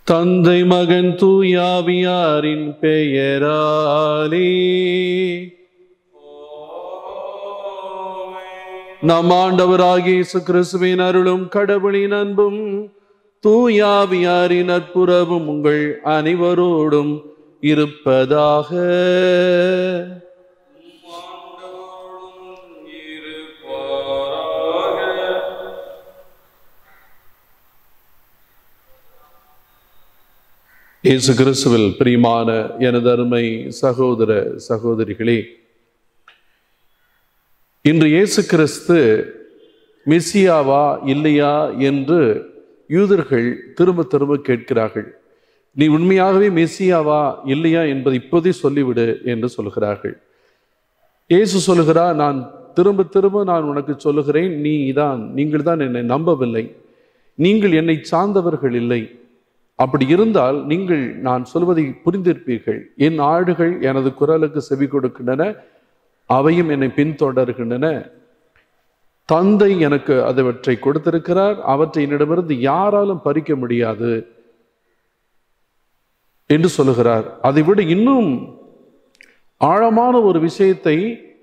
தந்தை மகன் தூயாவியாரின் பெயராலே நம் ஆண்டவராகிய இயேசு கிறிஸ்துவின் அருளும் கடவுளின் அன்பும் தூயாவியாரின் நட்புறவும் உங்கள் அனைவரோடும் இருப்பதாக இயேசு கிறிஸ்துவில் பிரியமான எனது அருமை சகோதர சகோதரிகளே இன்று இயேசு கிறிஸ்து மெசியாவா இல்லையா என்று யூதர்கள் திரும்ப திரும்ப கேட்கிறார்கள் நீ உண்மையாகவே மெசியாவா இல்லையா என்பதை இப்போதே சொல்லிவிடு என்று சொல்கிறார்கள் இயேசு சொல்லுகிறார் நான் திரும்ப திரும்ப நான் உனக்கு சொல்லுகிறேன் நீ தான் நீங்கள் தான் என்னை நம்பவில்லை நீங்கள் என்னை சார்ந்தவர்கள் இல்லை அப்படி இருந்தால் நீங்கள் நான் சொல்வதை புரிந்திருப்பீர்கள் என் ஆடுகள் எனது குரலுக்கு செவி கொடுக்கின்றன அவையும் என்னை பின்தொடர்கின்றன தந்தை எனக்கு அதவற்றை கொடுத்திருக்கிறார் அவற்றை என்னிடமிருந்து யாராலும் பறிக்க முடியாது என்று சொல்லுகிறார் அதை விட இன்னும் ஆழமான ஒரு விஷயத்தை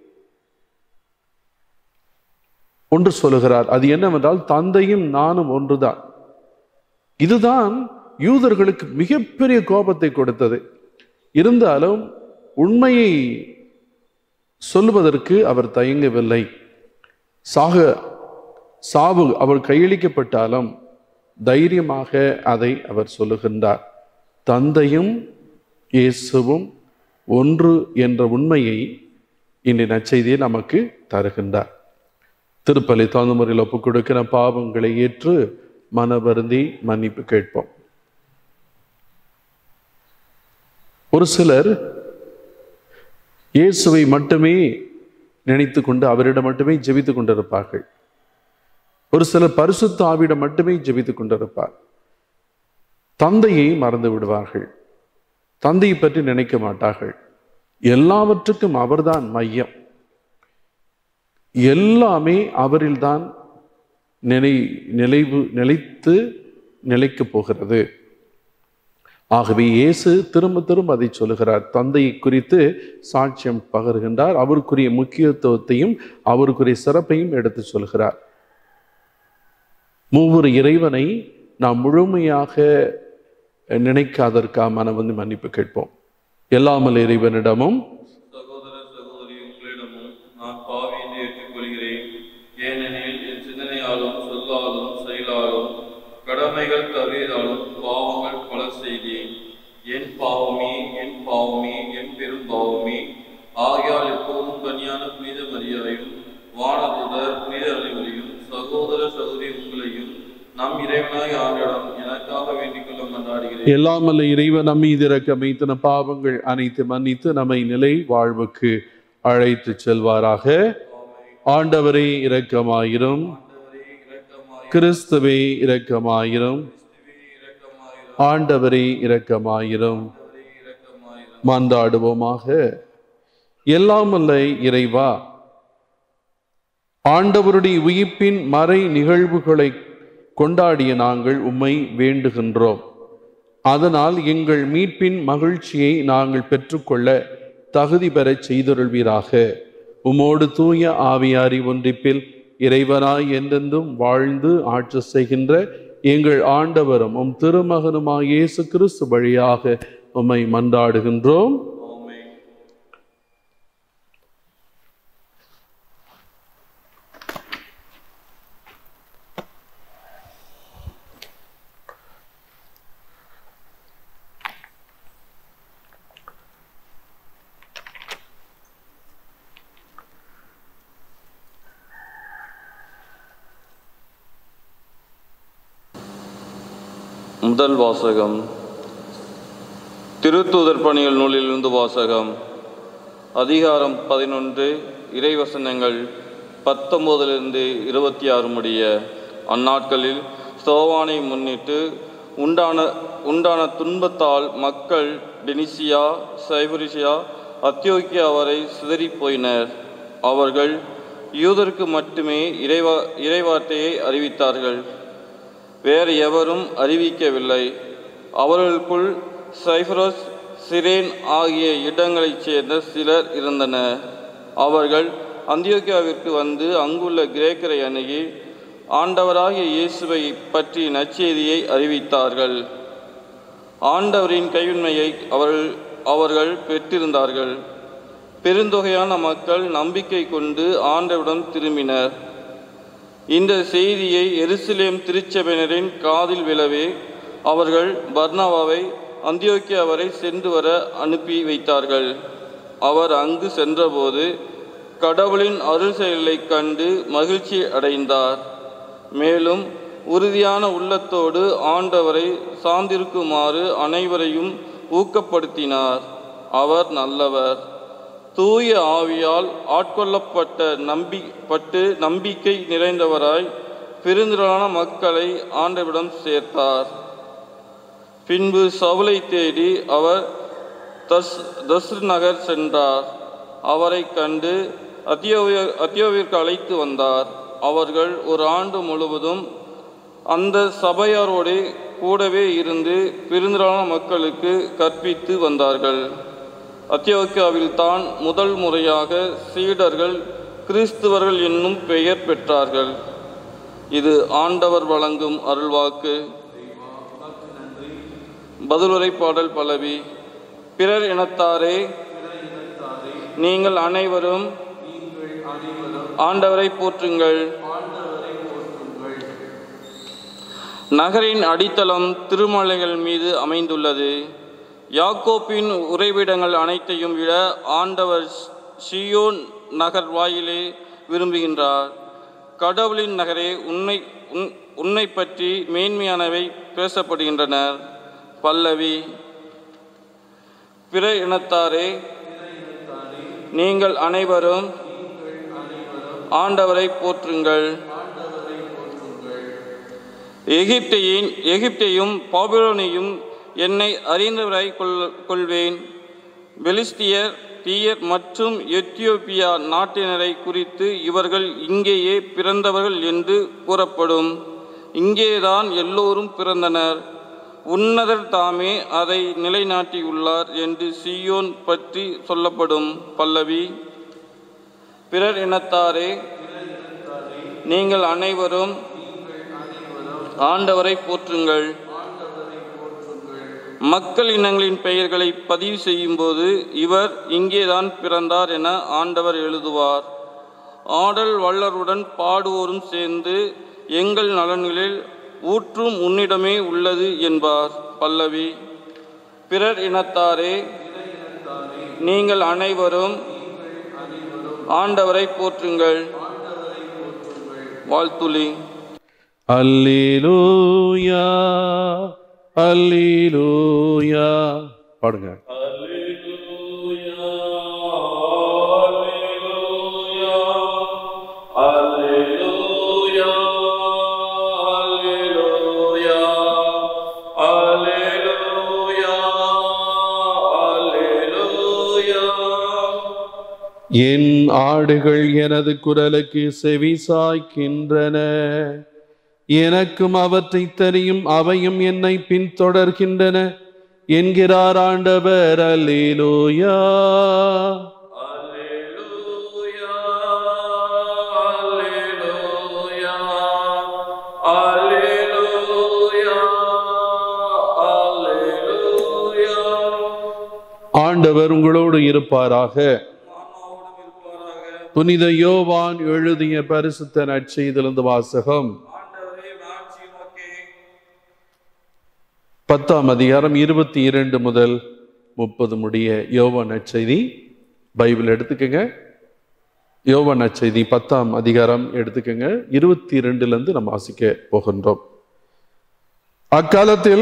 ஒன்று சொல்லுகிறார் அது என்னவென்றால் தந்தையும் நானும் ஒன்றுதான் இதுதான் யூதர்களுக்கு மிகப்பெரிய கோபத்தை கொடுத்தது இருந்தாலும் உண்மையை சொல்வதற்கு அவர் தயங்கவில்லை சாக சாவு அவர் கையளிக்கப்பட்டாலும் தைரியமாக அதை அவர் சொல்லுகின்றார் தந்தையும் இயேசுவும் ஒன்று என்ற உண்மையை இன்றைய நற்செய்தியை நமக்கு தருகின்றார் திருப்பலி தகுந்த முறையில் ஒப்புக் கொடுக்கிற பாவங்களை ஏற்று மனவருந்தி மன்னிப்பு கேட்போம் ஒரு சிலர் இயேசுவை மட்டுமே நினைத்து கொண்டு அவரிடம் மட்டுமே ஜெபித்து கொண்டிருப்பார்கள் ஒரு சிலர் பரிசுத்த ஆவிடம் மட்டுமே ஜெபித்து கொண்டிருப்பார் தந்தையை மறந்து விடுவார்கள் தந்தையை பற்றி நினைக்க மாட்டார்கள் எல்லாவற்றுக்கும் அவர்தான் மையம் எல்லாமே அவரில்தான் நிலை நிலைவு நிலைத்து நிலைக்கப் போகிறது ஆகவே இயேசு திரும்ப திரும்ப அதை சொல்லுகிறார் தந்தையை குறித்து சாட்சியம் பகர்கின்றார் அவருக்குரிய முக்கியத்துவத்தையும் அவருக்குரிய சிறப்பையும் எடுத்து சொல்கிறார் மூவொரு இறைவனை நாம் முழுமையாக நினைக்காதற்காக மனம் வந்து மன்னிப்பு கேட்போம் எல்லாமல் இறைவனிடமும் சகோதர சகோதரி உங்களிடமும் நான் பாவி என்று ஏற்றுக்கொள்கிறேன் ஏனெனில் என் சிந்தனையாலும் சொல்லாலும் செயலாலும் கடமைகள் தவறியதாலும் பாவங்கள் பல செய்தேன் என் பாவமே என் பாவமே என் பெரும் பாவமே ஆகையால் எப்போதும் கன்னியான புனித மரியாதையும் வானதுதர் புனித அனைவரையும் சகோதர சகோதரி உங்களையும் நம் இறைவனாய் ஆண்டிடம் எனக்காக வேண்டிக் கொள்ள மன்றாடுகிறேன் எல்லாமல்ல இறைவன் நம் மீது இறக்க மைத்தன பாவங்கள் அனைத்து மன்னித்து நம்மை நிலை வாழ்வுக்கு அழைத்து செல்வாராக ஆண்டவரே இரக்கமாயிரும் கிறிஸ்துவே இரக்கமாயிரும் ஆண்டவரே இரக்கமாயிரும் மன்றாடுவோமாக எல்லாமல்ல இறைவா ஆண்டவருடைய உயிர்ப்பின் மறை நிகழ்வுகளை கொண்டாடிய நாங்கள் உம்மை வேண்டுகின்றோம் அதனால் எங்கள் மீட்பின் மகிழ்ச்சியை நாங்கள் பெற்றுக்கொள்ள தகுதி பெறச் செய்தருள்வீராக உமோடு தூய ஆவியாரி ஒன்றிப்பில் இறைவனாய் என்றென்றும் வாழ்ந்து ஆட்சி செய்கின்ற எங்கள் ஆண்டவரும் உம் திருமகனுமாய் இயேசு கிறிஸ்து வழியாக உம்மை மன்றாடுகின்றோம் முதல் வாசகம் திருத்தூதர் பணிகள் நூலிலிருந்து வாசகம் அதிகாரம் பதினொன்று இறைவசனங்கள் பத்தொன்பதிலிருந்து இருபத்தி ஆறு முடிய அந்நாட்களில் ஸ்தோவானை முன்னிட்டு உண்டான உண்டான துன்பத்தால் மக்கள் டெனிசியா சைபரிசியா அத்தியோக்கியா வரை சிதறிப் போயினர் அவர்கள் யூதருக்கு மட்டுமே இறைவா இறைவார்த்தையை அறிவித்தார்கள் வேறு எவரும் அறிவிக்கவில்லை அவர்களுக்குள் சைப்ரஸ் சிரேன் ஆகிய இடங்களைச் சேர்ந்த சிலர் இருந்தனர் அவர்கள் அந்தியோக்கியாவிற்கு வந்து அங்குள்ள கிரேக்கரை அணுகி ஆண்டவராகிய இயேசுவை பற்றி நற்செய்தியை அறிவித்தார்கள் ஆண்டவரின் கையுண்மையை அவர்கள் அவர்கள் பெற்றிருந்தார்கள் பெருந்தொகையான மக்கள் நம்பிக்கை கொண்டு ஆண்டவரிடம் திரும்பினர் இந்த செய்தியை எருசலேம் திருச்சபையினரின் காதில் விழவே அவர்கள் பர்னவாவை அந்தியோக்கியா வரை சென்று வர அனுப்பி வைத்தார்கள் அவர் அங்கு சென்றபோது கடவுளின் அருள் செயலைக் கண்டு மகிழ்ச்சி அடைந்தார் மேலும் உறுதியான உள்ளத்தோடு ஆண்டவரை சார்ந்திருக்குமாறு அனைவரையும் ஊக்கப்படுத்தினார் அவர் நல்லவர் தூய ஆவியால் ஆட்கொள்ளப்பட்ட நம்பி பட்டு நம்பிக்கை நிறைந்தவராய் பெருந்திரளான மக்களை ஆண்டவிடம் சேர்த்தார் பின்பு சவுலை தேடி அவர் தஸ் தஸ்ரு நகர் சென்றார் அவரை கண்டு அத்தியோவிய அத்தியோவிற்கு அழைத்து வந்தார் அவர்கள் ஒரு ஆண்டு முழுவதும் அந்த சபையாரோடு கூடவே இருந்து பெருந்திரளான மக்களுக்கு கற்பித்து வந்தார்கள் அத்தியோக்கியாவில் தான் முதல் முறையாக சீடர்கள் கிறிஸ்துவர்கள் என்னும் பெயர் பெற்றார்கள் இது ஆண்டவர் வழங்கும் அருள்வாக்கு பதிலுரை பாடல் பல்லவி பிறர் இனத்தாரே நீங்கள் அனைவரும் ஆண்டவரை போற்றுங்கள் நகரின் அடித்தளம் திருமலைகள் மீது அமைந்துள்ளது யாக்கோப்பின் உறைவிடங்கள் அனைத்தையும் விட ஆண்டவர் ஷியோன் நகர் வாயிலே விரும்புகின்றார் கடவுளின் நகரே உன்னை உன் உன்னை பற்றி மேன்மையானவை பேசப்படுகின்றனர் பல்லவி பிற இனத்தாரே நீங்கள் அனைவரும் ஆண்டவரை போற்றுங்கள் எகிப்தையின் எகிப்தையும் பாபிலோனையும் என்னை அறிந்தவரை கொள் கொள்வேன் பெலிஸ்தியர் தீயர் மற்றும் எத்தியோப்பியா நாட்டினரை குறித்து இவர்கள் இங்கேயே பிறந்தவர்கள் என்று கூறப்படும் இங்கேதான் எல்லோரும் பிறந்தனர் உன்னதர் தாமே அதை நிலைநாட்டியுள்ளார் என்று சியோன் பற்றி சொல்லப்படும் பல்லவி பிறர் இனத்தாரே நீங்கள் அனைவரும் ஆண்டவரை போற்றுங்கள் மக்கள் இனங்களின் பெயர்களை பதிவு செய்யும்போது இவர் இங்கேதான் பிறந்தார் என ஆண்டவர் எழுதுவார் ஆடல் வள்ளருடன் பாடுவோரும் சேர்ந்து எங்கள் நலன்களில் ஊற்றும் உன்னிடமே உள்ளது என்பார் பல்லவி பிறர் இனத்தாரே நீங்கள் அனைவரும் ஆண்டவரை போற்றுங்கள் வாழ்த்துளி அல்லேலூயா அல்லேலூயா பாடுங்க என் ஆடுகள் எனது குரலுக்கு செவி சாய்க்கின்றன எனக்கும் அவற்றை தெரியும் அவையும் என்னை பின்தொடர்கின்றன என்கிறார் ஆண்டவர் அல்லேலூயா ஆண்டவர் உங்களோடு இருப்பாராக புனித யோவான் எழுதிய பரிசுத்த நற்செய்திலிருந்து வாசகம் பத்தாம் அதிகாரம் இருபத்தி இரண்டு முதல் முப்பது முடிய யோவான் நற்செய்தி பைபிள் எடுத்துக்கங்க யோவான் நற்செய்தி பத்தாம் அதிகாரம் எடுத்துக்கங்க இருபத்தி இரண்டுல இருந்து நம்ம வாசிக்க போகின்றோம் அக்காலத்தில்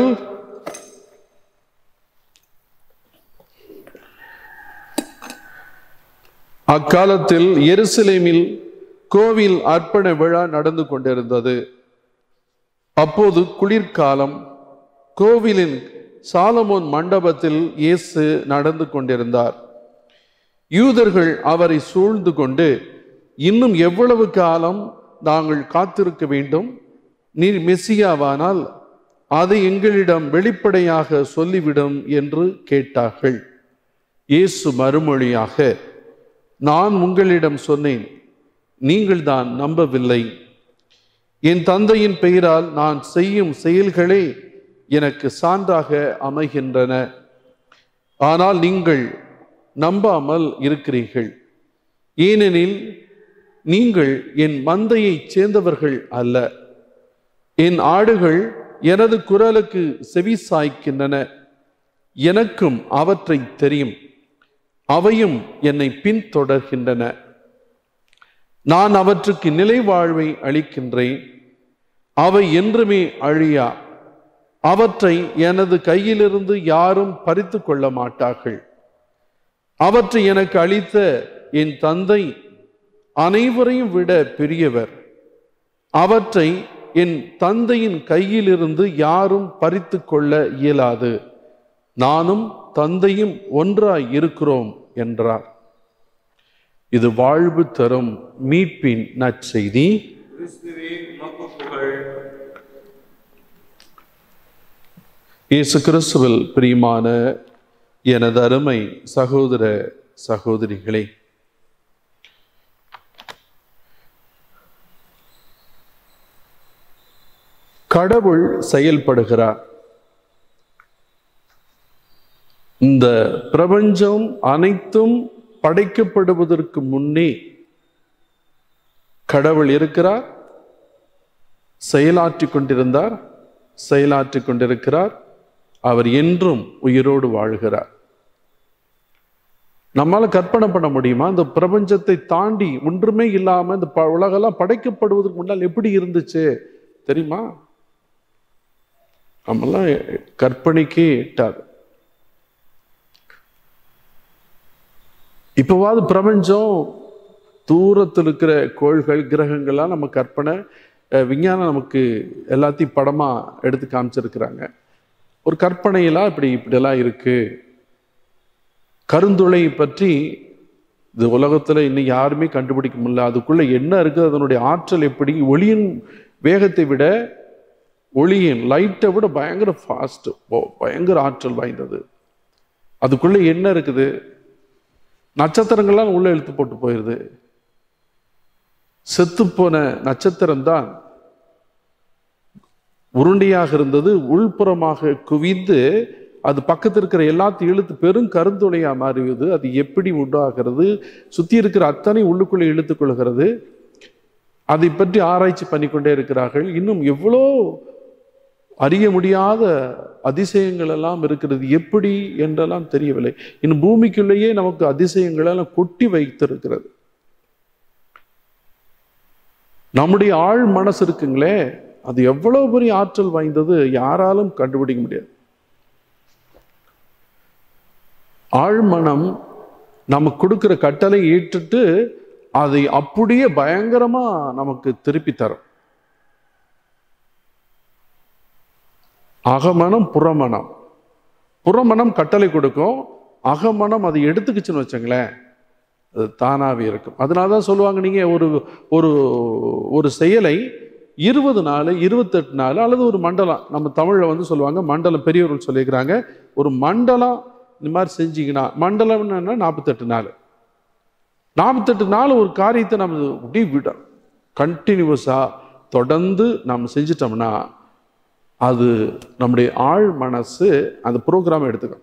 அக்காலத்தில் எருசலேமில் கோவில் அர்ப்பண விழா நடந்து கொண்டிருந்தது அப்போது குளிர்காலம் கோவிலின் சாலமோன் மண்டபத்தில் இயேசு நடந்து கொண்டிருந்தார் யூதர்கள் அவரை சூழ்ந்து கொண்டு இன்னும் எவ்வளவு காலம் நாங்கள் காத்திருக்க வேண்டும் நீர் மெஸ்ஸியாவானால் அதை எங்களிடம் வெளிப்படையாக சொல்லிவிடும் என்று கேட்டார்கள் இயேசு மறுமொழியாக நான் உங்களிடம் சொன்னேன் நீங்கள்தான் நம்பவில்லை என் தந்தையின் பெயரால் நான் செய்யும் செயல்களே எனக்கு சான்றாக அமைகின்றன ஆனால் நீங்கள் நம்பாமல் இருக்கிறீர்கள் ஏனெனில் நீங்கள் என் மந்தையைச் சேர்ந்தவர்கள் அல்ல என் ஆடுகள் எனது குரலுக்கு செவி சாய்க்கின்றன எனக்கும் அவற்றை தெரியும் அவையும் என்னை பின்தொடர்கின்றன நான் அவற்றுக்கு நிலை வாழ்வை அளிக்கின்றேன் அவை என்றுமே அழியா அவற்றை எனது கையிலிருந்து யாரும் பறித்து கொள்ள மாட்டார்கள் அவற்றை எனக்கு அளித்த என் தந்தை அனைவரையும் விட பெரியவர் அவற்றை என் தந்தையின் கையிலிருந்து யாரும் பறித்து கொள்ள இயலாது நானும் தந்தையும் ஒன்றாய் இருக்கிறோம் என்றார் இது வாழ்வு தரும் மீட்பின் நற்செய்தி கிறிஸ்துவே உமக்கு புகழ் இயேசு கிறிஸ்துவில் பிரியமான எனது அருமை சகோதர சகோதரிகளே கடவுள் செயல்படுகிறார் இந்த பிரபஞ்சம் அனைத்தும் படைக்கப்படுவதற்கு முன்னே கடவுள் இருக்கிறார் செயலாற்றிக் கொண்டிருந்தார் செயலாற்றிக் கொண்டிருக்கிறார் அவர் என்றும் உயிரோடு வாழ்கிறார் நம்மால கற்பனை பண்ண முடியுமா இந்த பிரபஞ்சத்தை தாண்டி ஒன்றுமே இல்லாம இந்த ப- உலகெல்லாம் படைக்கப்படுவதற்கு முன்னால் எப்படி இருந்துச்சு தெரியுமா நம்மெல்லாம் கற்பனைக்கே எட்டாது இப்போவாது பிரபஞ்சம் தூரத்தில் இருக்கிற கோள்கள் கிரகங்கள்லாம் நம்ம கற்பனை அஹ், விஞ்ஞானம் நமக்கு எல்லாத்தையும் படமா எடுத்து காமிச்சிருக்கிறாங்க ஒரு கற்பனையெல்லாம் இப்படி இப்படியெல்லாம் இருக்கு கருந்துளை பற்றி இது உலகத்துல இன்னும் யாருமே கண்டுபிடிக்க முடியல அதுக்குள்ள என்ன இருக்கு அதனுடைய ஆற்றல் எப்படி ஒளியின் வேகத்தை விட ஒளியின் லைட்டை விட பயங்கர ஃபாஸ்ட் பயங்கர ஆற்றல் வாய்ந்தது அதுக்குள்ள என்ன இருக்குது நட்சத்திரங்கள்லாம் உள்ள இழுத்து போட்டு போயிருது செத்துப்போன நட்சத்திரம் தான் உருண்டையாக இருந்தது உள்புறமாக குவிந்து அது பக்கத்தில் இருக்கிற எல்லாத்தையும் இழுத்து பெரும் கருந்துளையா மாறியது அது எப்படி உண்டாகிறது சுத்தி இருக்கிற அத்தனை உள்ளுக்குள்ளே இழுத்துக் கொள்கிறது அதை பற்றி ஆராய்ச்சி பண்ணிக்கொண்டே இருக்கிறார்கள் இன்னும் எவ்வளோ அறிய முடியாத அதிசயங்கள் எல்லாம் இருக்கிறது எப்படி என்றெல்லாம் தெரியவில்லை இன்னும் பூமிக்குள்ளேயே நமக்கு அதிசயங்கள் எல்லாம் கொட்டி வைத்திருக்கிறது நம்முடைய ஆழ் மனசு இருக்குங்களே அது எவ்வளவு பெரிய ஆற்றல் வாய்ந்தது யாராலும் கண்டுபிடிக்க முடியாது ஆழ்மனம் நமக்கு கொடுக்கிற கட்டளை ஏற்றுட்டு அதை அப்படியே பயங்கரமா நமக்கு திருப்பி தரும் அகமனம் புறமனம் புறமனம் கட்டளை கொடுக்கும் அகமனம் அதை எடுத்துக்கிச்சுன்னு வச்சுங்களேன் அது தானாகவே இருக்கும் அதனால தான் சொல்லுவாங்க நீங்கள் ஒரு ஒரு ஒரு செயலை இருபது நாள் இருபத்தெட்டு நாள் அல்லது ஒரு மண்டலம் நம்ம தமிழில் வந்து சொல்லுவாங்க மண்டலம் பெரியவர்கள் சொல்லியிருக்கிறாங்க ஒரு மண்டலம் இந்த மாதிரி செஞ்சீங்கன்னா மண்டலம்னு என்ன நாற்பத்தெட்டு நாள் நாற்பத்தெட்டு நாள் ஒரு காரியத்தை நம்ம அப்படியே விட கண்டினியூஸாக தொடர்ந்து நம்ம செஞ்சிட்டோம்னா அது நம்முடைய ஆழ் மனசு அந்த ப்ரோக்ராம் எடுத்துக்கும்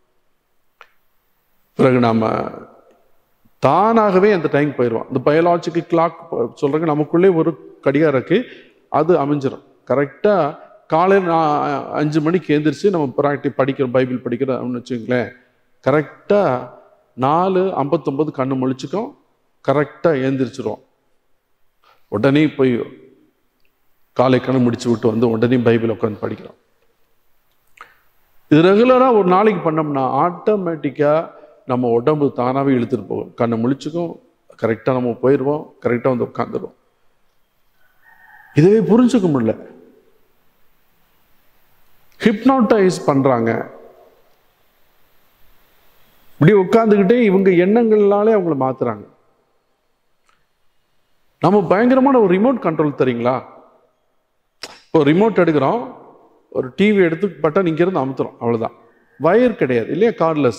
பிறகு நாம தானாகவே அந்த டைம் போயிடுவோம் இந்த பயாலாஜிக்கல் கிளாக் சொல்றாங்க நமக்குள்ளே ஒரு கடிகாரம் இருக்கு அது அமைஞ்சிரும் கரெக்டாக காலையில் நான் அஞ்சு மணிக்கு எழுந்திரிச்சு நம்ம ப்ராக்டி படிக்கிறோம் பைபிள் படிக்கிறோம் அப்படின்னு வச்சுங்களேன் கரெக்டாக நாலு ஐம்பத்தொம்பது கண்ணு முழிச்சுக்கும் கரெக்டாக எழுந்திரிச்சிருவோம் உடனே போய் காலை கண்ணு முடிச்சு விட்டு வந்து உடனே பைபிள் உட்காந்து படிக்கிறோம் இது ரெகுலராக ஒரு நாளைக்கு பண்ணோம்னா ஆட்டோமேட்டிக்காக நம்ம உடம்பு தானாகவே இழுத்துட்டு போகும் கண்ணை முழிச்சுக்கும் கரெக்டாக நம்ம போயிடுவோம் கரெக்டாக வந்து உட்காந்துருவோம் இதுவே புரிஞ்சுக்க முடியல ஹிப்னாட்டைஸ் பண்றாங்க இப்படி உட்காந்துக்கிட்டே இவங்க எண்ணங்கள்னாலே அவங்கள மாத்துறாங்க நம்ம பயங்கரமான ஒரு ரிமோட் கண்ட்ரோல் தரீங்களா இப்போ ரிமோட் எடுக்கிறோம் ஒரு டிவி எடுத்து பட்டன் இங்கிருந்து அமுத்துறோம் அவ்வளவுதான் வயர் கிடையாது இல்லையா கார்ட்லெஸ்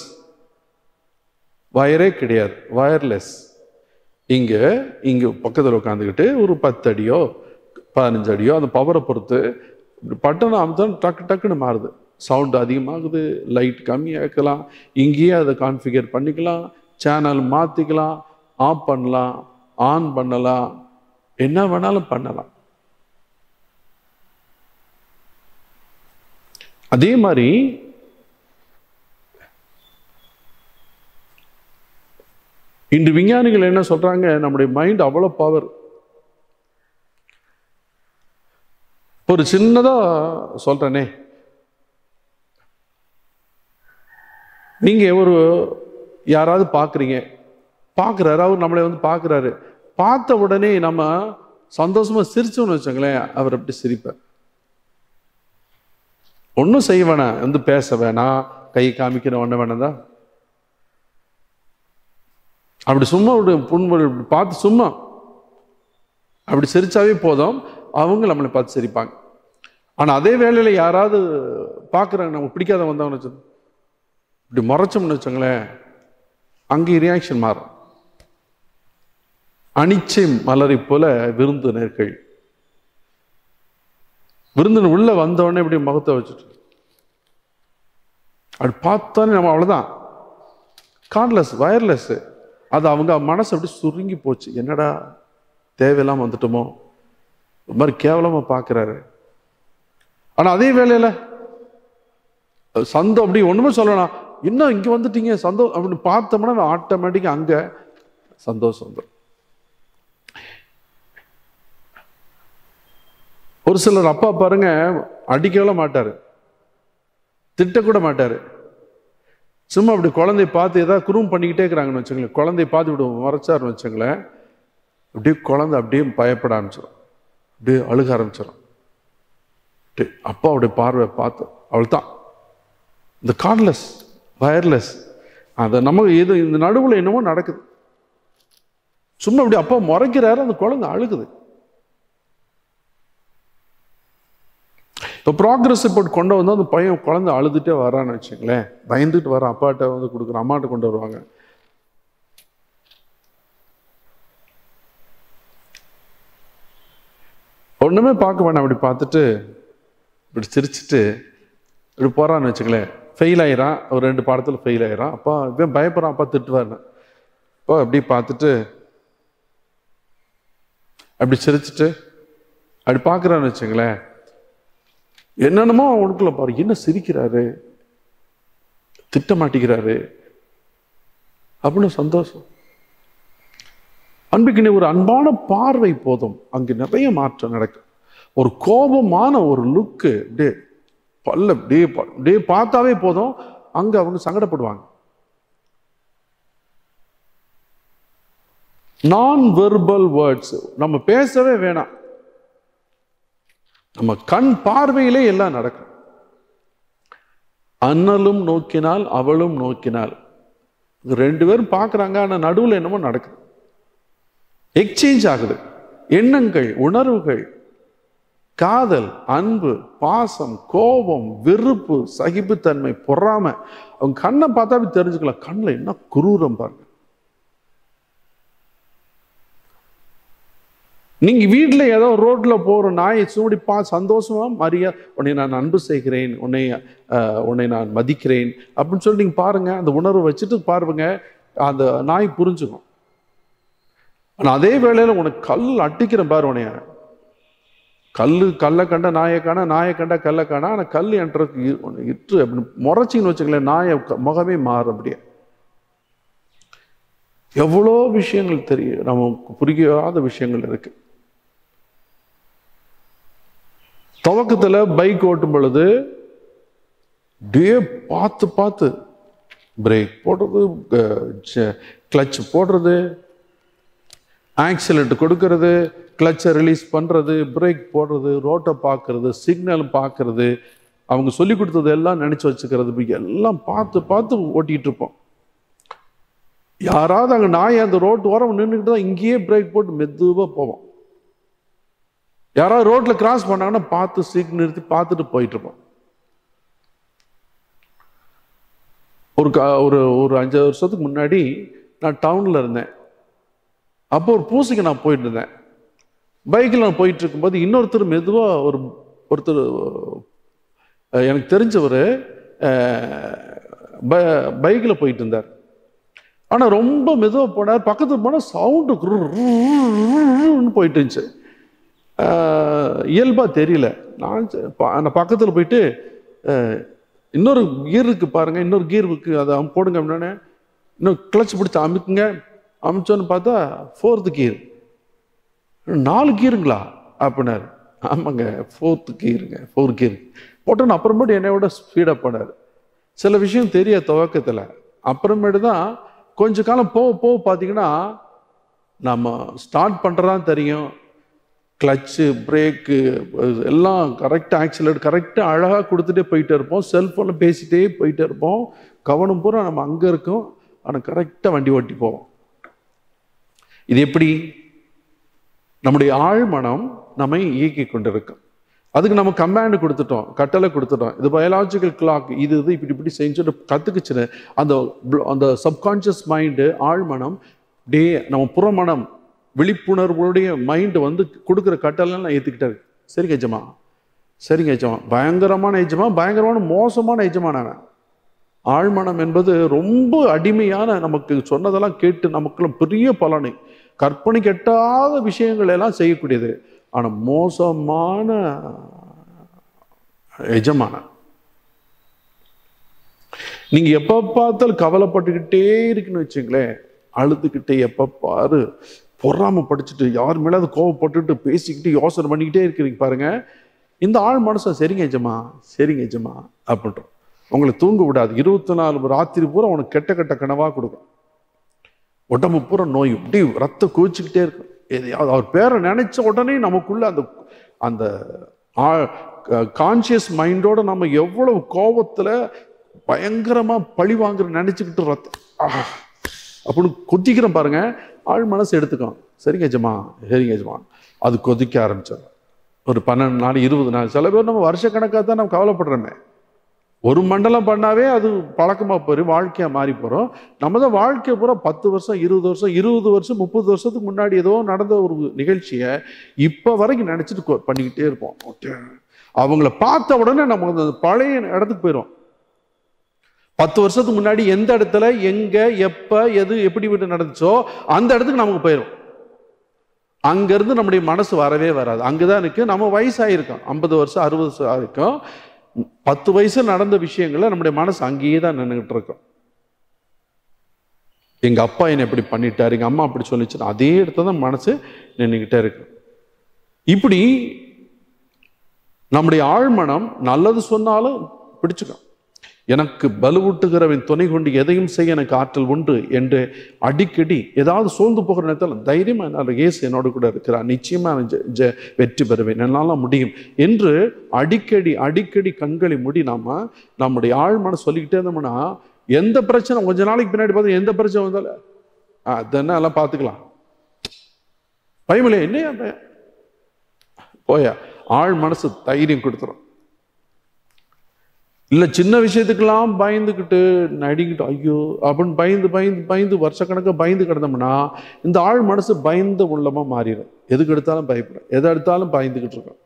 வயரே கிடையாது வயர்லெஸ் இங்க இங்க பக்கத்துல உட்காந்துக்கிட்டு ஒரு பத்து அடியோ பதினஞ்சு அடியோ அந்த பவரை பொறுத்து இப்படி பட்டனை அமுத்தா டக்கு டக்குன்னு மாறுது சவுண்ட் அதிகமாகுது லைட் கம்மியாக்கலாம் இங்கேயே அதை கான்ஃபிகர் பண்ணிக்கலாம் சேனல் மாற்றிக்கலாம் ஆஃப் பண்ணலாம் ஆன் பண்ணலாம் என்ன வேணாலும் பண்ணலாம் அதே மாதிரி இன்று விஞ்ஞானிகள் என்ன சொல்றாங்க நம்முடைய மைண்ட் அவ்வளோ பவர் ஒரு சின்னதா சொல்றேனே நீங்க ஒரு யாராவது பார்க்குறீங்க பார்க்குறாரு அவர் நம்மளை வந்து பார்க்குறாரு பார்த்த உடனே நம்ம சந்தோஷமா சிரிச்சோம்னு வச்சுங்களேன் அவர் அப்படி சிரிப்பார் ஒன்றும் செய்ய வேணாம் வந்து பேச வேணாம் கை காமிக்கிற ஒண்ணு வேணாம் தான் அப்படி சும்மா ஒரு புண்மொழி இப்படி பார்த்து சும்மா அப்படி சிரிச்சாவே போதும் அவங்க நம்மளை பார்த்து சிரிப்பாங்க ஆனா அதே வேளையில யாராவது பார்க்குறாங்க நம்ம பிடிக்காத வந்தவங்க வச்சு இப்படி முறைச்சோம்னு வச்சுங்களேன் அங்கே ரியாக்ஷன் மாறும் அனிச்சை மலரை போல விருந்தினர்கள் விருந்தினர் உள்ள வந்தவொடனே இப்படி முகத்தை வச்சுட்டு அப்படி பார்த்தானே நம்ம அவ்வளவுதான் கார்ட்லெஸ் வயர்லெஸ் அது அவங்க மனசு அப்படி சுருங்கி போச்சு என்னடா தேவையில்லாம வந்துட்டோமோ ஒரு மாதிரி கேவலமா பார்க்கறாரு ஆனா அதே வேளையில சந்தோம் அப்படி ஒண்ணுமே சொல்லலாம் இன்னும் இங்க வந்துட்டீங்க சந்தோஷம் அப்படின்னு பார்த்தோம்னா ஆட்டோமேட்டிக்கா அங்க சந்தோஷம் வந்துடும் ஒரு சிலர் அப்பா பாருங்க அடிக்கவே மாட்டாரு திட்டக்கூட மாட்டாரு சும்மா அப்படி குழந்தைய பார்த்து ஏதாவது குறும் பண்ணிக்கிட்டே இருக்கிறாங்கன்னு வச்சுங்களேன் குழந்தைய பார்த்து இப்படி மறைச்சாருன்னு வச்சுங்களேன் அப்படியே குழந்தை அப்படியே பயப்பட ஆரம்பிச்சிடும் அப்படியே அழுக ஆரம்பிச்சிடும் அப்படியே அப்பாவுடைய பார்வை பார்த்து அவள் தான் இந்த கார்ட்லெஸ் வயர்லெஸ் அதை நம்ம இது இந்த நடுவில் என்னமோ நடக்குது சும்மா இப்படி அப்பா முறைக்கிறாரு அந்த குழந்தை அழுகுது இப்போ ப்ராக்ரஸ் ரிப்போர்ட் கொண்டு வந்து அந்த பையன் குழந்தை அழுதுட்டே வரான்னு வச்சுங்களேன் பயந்துட்டு வரான் அப்பாட்ட வந்து கொடுக்குற அம்மாட்ட கொண்டு வருவாங்க ஒண்ணுமே பார்க்க வேணாம் அப்படி பார்த்துட்டு இப்படி சிரிச்சுட்டு இப்படி போறான்னு வச்சுங்களேன் ஃபெயில் ஆயிரான் ஒரு ரெண்டு பாடத்துல ஃபெயில் ஆயிரான் அப்பா இவன் பயப்படுறான் அப்பா திட்டுவாருன்னு அப்பா அப்படி பார்த்துட்டு அப்படி சிரிச்சுட்டு அப்படி பார்க்குறான்னு வச்சுங்களேன் என்னென்னமோ உனக்குள்ள பாரு என்ன சிரிக்கிறாரு திட்ட மாட்டேங்கிறாரு அப்படின்னு சந்தோஷம் அன்புக்கினே ஒரு அன்பான பார்வை போதும் அங்கு நிறைய மாற்றம் நடக்கும் ஒரு கோபமான ஒரு லுக்கு அப்படியே பல்ல அப்படியே ப- அப்படியே பார்த்தாவே போதும் அங்க அவங்க சங்கடப்படுவாங்க நான் வெர்பல் வேர்ட்ஸ் நம்ம பேசவே வேணாம் நம்ம கண் பார்வையிலே எல்லாம் நடக்கும் அண்ணலும் நோக்கினால் அவளும் நோக்கினால் இது ரெண்டு பேரும் பார்க்கறாங்க ஆனா நடுவுல என்னமோ நடக்குது எக்ஸ்சேஞ்ச் ஆகுது எண்ணங்கள் உணர்வுகள் காதல் அன்பு பாசம் கோபம் வெறுப்பு சகிப்புத்தன்மை பொறாமை அவங்க கண்ணை பார்த்தாவே தெரிஞ்சுக்கலாம் கண்ணில் என்ன குரூரம் பாருங்க நீங்க வீட்ல ஏதோ ரோட்ல போற நாயை சூடி பா சந்தோஷமா மரியா உன்னை நான் அன்பு செய்கிறேன் உன்னை அஹ், உன்னை நான் மதிக்கிறேன் அப்படின்னு சொல்லி நீங்க பாருங்க அந்த உணர்வை வச்சுட்டு பாருங்க அந்த நாய் புரிஞ்சுக்கும் ஆனா அதே வேளையில உனக்கு கல் அட்டிக்கிறேன் பாரு உன்னைய கல்லு கல்லை கண்ட நாயை காண நாயை கண்ட கல்லை காண ஆனா கல் என்றதுக்கு இ- உன்னை இட்டு அப்படின்னு முறைச்சின்னு வச்சுங்களேன் நாயை க- முகமே மாறும் அப்படியே எவ்வளோ விஷயங்கள் தெரியும் நமக்கு புரியாத விஷயங்கள் இருக்கு துவக்கத்துல பைக் ஓட்டும் பொழுது அப்படியே பார்த்து பார்த்து பிரேக் போடுறது கிளச் போடுறது ஆக்சிலேட் கொடுக்கறது கிளச்சை ரிலீஸ் பண்றது பிரேக் போடுறது ரோட்டை பார்க்கறது சிக்னல் பார்க்கறது அவங்க சொல்லி கொடுத்தது எல்லாம் நினைச்சு வச்சுக்கிறது இப்படி எல்லாம் பார்த்து பார்த்து ஓட்டிட்டு இருப்போம் யாராவது அங்க நாய் அந்த ரோட்டு ஓரம் நின்றுக்கிட்டு தான் இங்கேயே பிரேக் போட்டு மெதுவா போவோம் யாராவது ரோட்ல கிராஸ் பண்ணாங்கன்னா பார்த்து சீக்கிரம் நிறுத்தி பார்த்துட்டு போயிட்டு இருப்போம் ஒரு க ஒரு ஒரு அஞ்சு வருஷத்துக்கு முன்னாடி நான் டவுனில் இருந்தேன் அப்போ ஒரு பூசைக்கு நான் போயிட்டு இருந்தேன் பைக்கில் நான் போயிட்டு இருக்கும்போது இன்னொருத்தர் மெதுவாக ஒரு ஒருத்தர் அஹ், எனக்கு தெரிஞ்சவர் பைக்கில் போயிட்டு இருந்தார் ஆனால் ரொம்ப மெதுவாக போனார் பக்கத்துக்கு போனால் சவுண்டு போயிட்டு இருந்துச்சு இயல்பாக தெரியல நான் ச- ப- நான் பக்கத்தில் போயிட்டு அஹ், இன்னொரு கீர் இருக்கு பாருங்க இன்னொரு கீர் இருக்கு அதை அம் போடுங்க அப்படின்னே இன்னும் கிளச் பிடிச்சி அமுக்குங்க அமிச்சோன்னு பார்த்தா ஃபோர்த்து கீர் நாலு கீருங்களா அப்படின்னாரு ஆமாங்க ஃபோர்த்து கீருங்க ஃபோர் கீர் போட்டோன்னு அப்புறமேட்டு என்னை விட ஸ்பீடப் பண்ணார் சில விஷயம் தெரிய துவக்கத்தில் அப்புறமேட்டு தான் கொஞ்ச காலம் போக போக பார்த்தீங்கன்னா நம்ம ஸ்டார்ட் பண்ணுறதான் தெரியும் கிளச்சு பிரேக்கு எல்லாம் கரெக்டாக ஆக்சிலேட் கரெக்டாக அழகாக கொடுத்துட்டே போயிட்டே இருப்போம் செல்ஃபோனில் பேசிட்டே போயிட்டே இருப்போம் கவனம் பூரா நம்ம அங்கே இருக்கோம் ஆனால் கரெக்டாக வண்டி ஓட்டி போவோம் இது எப்படி நம்முடைய ஆழ்மனம் நம்மை இயக்கி கொண்டிருக்கும் அதுக்கு நம்ம கமாண்ட் கொடுத்துட்டோம் கட்டளை கொடுத்துட்டோம் இது பயாலாஜிக்கல் கிளாக் இது இது இப்படி இப்படி செஞ்சுட்டு கற்றுக்குச்சுன்னு அந்த bl- அந்த சப்கான்ஷியஸ் மைண்டு ஆழ்மனம் டே நம்ம புறமனம் விழிப்புணர்வுடைய மைண்டு வந்து கொடுக்குற கட்டளை நான் ஏற்றுக்கிட்டாரு சரிங்க எஜமா சரிங்க எஜமா பயங்கரமான எஜமா பயங்கரமான மோசமான எஜமான அவன் ஆழ்மனம் என்பது ரொம்ப அடிமையான நமக்கு சொன்னதெல்லாம் கேட்டு நமக்குள்ள பெரிய பலனை கற்பனை கெட்டாத விஷயங்கள் எல்லாம் செய்யக்கூடியது ஆனா மோசமான எஜமான நீங்க எப்ப பார்த்தாலும் கவலைப்பட்டுக்கிட்டே இருக்குன்னு வச்சுங்களேன் அழுதுகிட்டே எப்ப பாரு பொறாம படிச்சுட்டு யார் மேலாவது கோவப்பட்டுட்டு பேசிக்கிட்டு யோசனை பண்ணிக்கிட்டே இருக்கிறீங்க பாருங்க இந்த ஆள் மனசன் சரிங்க எஜமா சரிங்க எஜமா அப்படின்றோம் உங்களை தூங்க விடாது இருபத்தி நாலு ராத்திரி பூரா உனக்கு கெட்ட கெட்ட கனவா கொடுக்கும் உடம்பு பூரா நோய் இப்படி ரத்தம் குவிச்சுக்கிட்டே இருக்கும் எதையாவது அவர் பேரை நினைச்ச உடனே நமக்குள்ள அந்த அந்த கான்சியஸ் மைண்டோட நம்ம எவ்வளவு கோபத்துல பயங்கரமா பழி வாங்குற நினைச்சுக்கிட்டு ரத்தம் ஆஹ், அப்படின்னு கொதிக்கிறோம் பாருங்க ஆள் மனசு எடுத்துக்கும் சரிங்க எஜமா சரிங்க எஜமா அது கொதிக்க ஆரம்பிச்சோம் ஒரு பன்னெண்டு நாள் இருபது நாள் சில பேர் நம்ம வருஷக்கணக்காக தான் நம்ம கவலைப்படுறோமே ஒரு மண்டலம் பண்ணாவே அது பழக்கமாக போய் வாழ்க்கையாக மாறி போகிறோம் நம்ம தான் வாழ்க்கை பூரா பத்து வருஷம் இருபது வருஷம் இருபது வருஷம் முப்பது வருஷத்துக்கு முன்னாடி ஏதோ நடந்த ஒரு நிகழ்ச்சியை இப்போ வரைக்கும் நினச்சிட்டு கொ- பண்ணிக்கிட்டே இருப்போம் ஓகே. அவங்கள பார்த்த உடனே நம்ம அந்த பழைய இடத்துக்கு போயிடும் பத்து வருஷத்துக்கு முன்னாடி எந்த இடத்துல எங்க எப்ப எது எப்படி விட்டு நடந்துச்சோ அந்த இடத்துக்கு நமக்கு போயிடும் அங்கிருந்து நம்முடைய மனசு வரவே வராது அங்கதான் இருக்கு நம்ம வயசாயிருக்கோம் ஐம்பது வருஷம் அறுபது வருஷம் ஆயிருக்கும் பத்து வயசு நடந்த விஷயங்களை நம்முடைய மனசு அங்கேயே தான் நின்றுகிட்டு இருக்கும் எங்க அப்பா என்னை இப்படி பண்ணிட்டாரு எங்க அம்மா அப்படி சொல்லிச்சு அதே இடத்துல தான் மனசு நின்றுகிட்டே இருக்கு இப்படி நம்முடைய ஆழ்மனம் நல்லது சொன்னாலும் பிடிச்சுக்கும் எனக்கு பலுவூட்டுகிறவன் துணை கொண்டு எதையும் செய்ய எனக்கு ஆற்றல் உண்டு என்று அடிக்கடி ஏதாவது சோர்ந்து போகிற நேரத்தில் தைரியமா என்னால் இயேசு என்னோட கூட இருக்கிறார் நிச்சயமா நான் ஜெ- ஜெ- வெற்றி பெறுவேன் என்னால முடியும் என்று அடிக்கடி அடிக்கடி கண்களை மூடி நாம நம்முடைய ஆழ்மனம் சொல்லிக்கிட்டே இருந்தோம்னா எந்த பிரச்சனை கொஞ்ச நாளைக்கு பின்னாடி பார்த்து எந்த பிரச்சனை வந்தாலும் ஆ, அதென்ன எல்லாம் பார்த்துக்கலாம் பயமில்லை என்னையா பயம் போயா ஆழ் மனசு தைரியம் கொடுத்துரும் இல்லை சின்ன விஷயத்துக்கெல்லாம் பயந்துக்கிட்டு நடிக்கிட்டு ஐயோ அப்படின்னு பயந்து பயந்து பயந்து வருஷக்கணக்காக பயந்து கிடந்தோம்னா இந்த ஆள் மனசு பயந்த உள்ளமாக மாறிடும் எதுக்கு எடுத்தாலும் பயப்படும் எதை எடுத்தாலும் பயந்துக்கிட்டு இருக்கோம்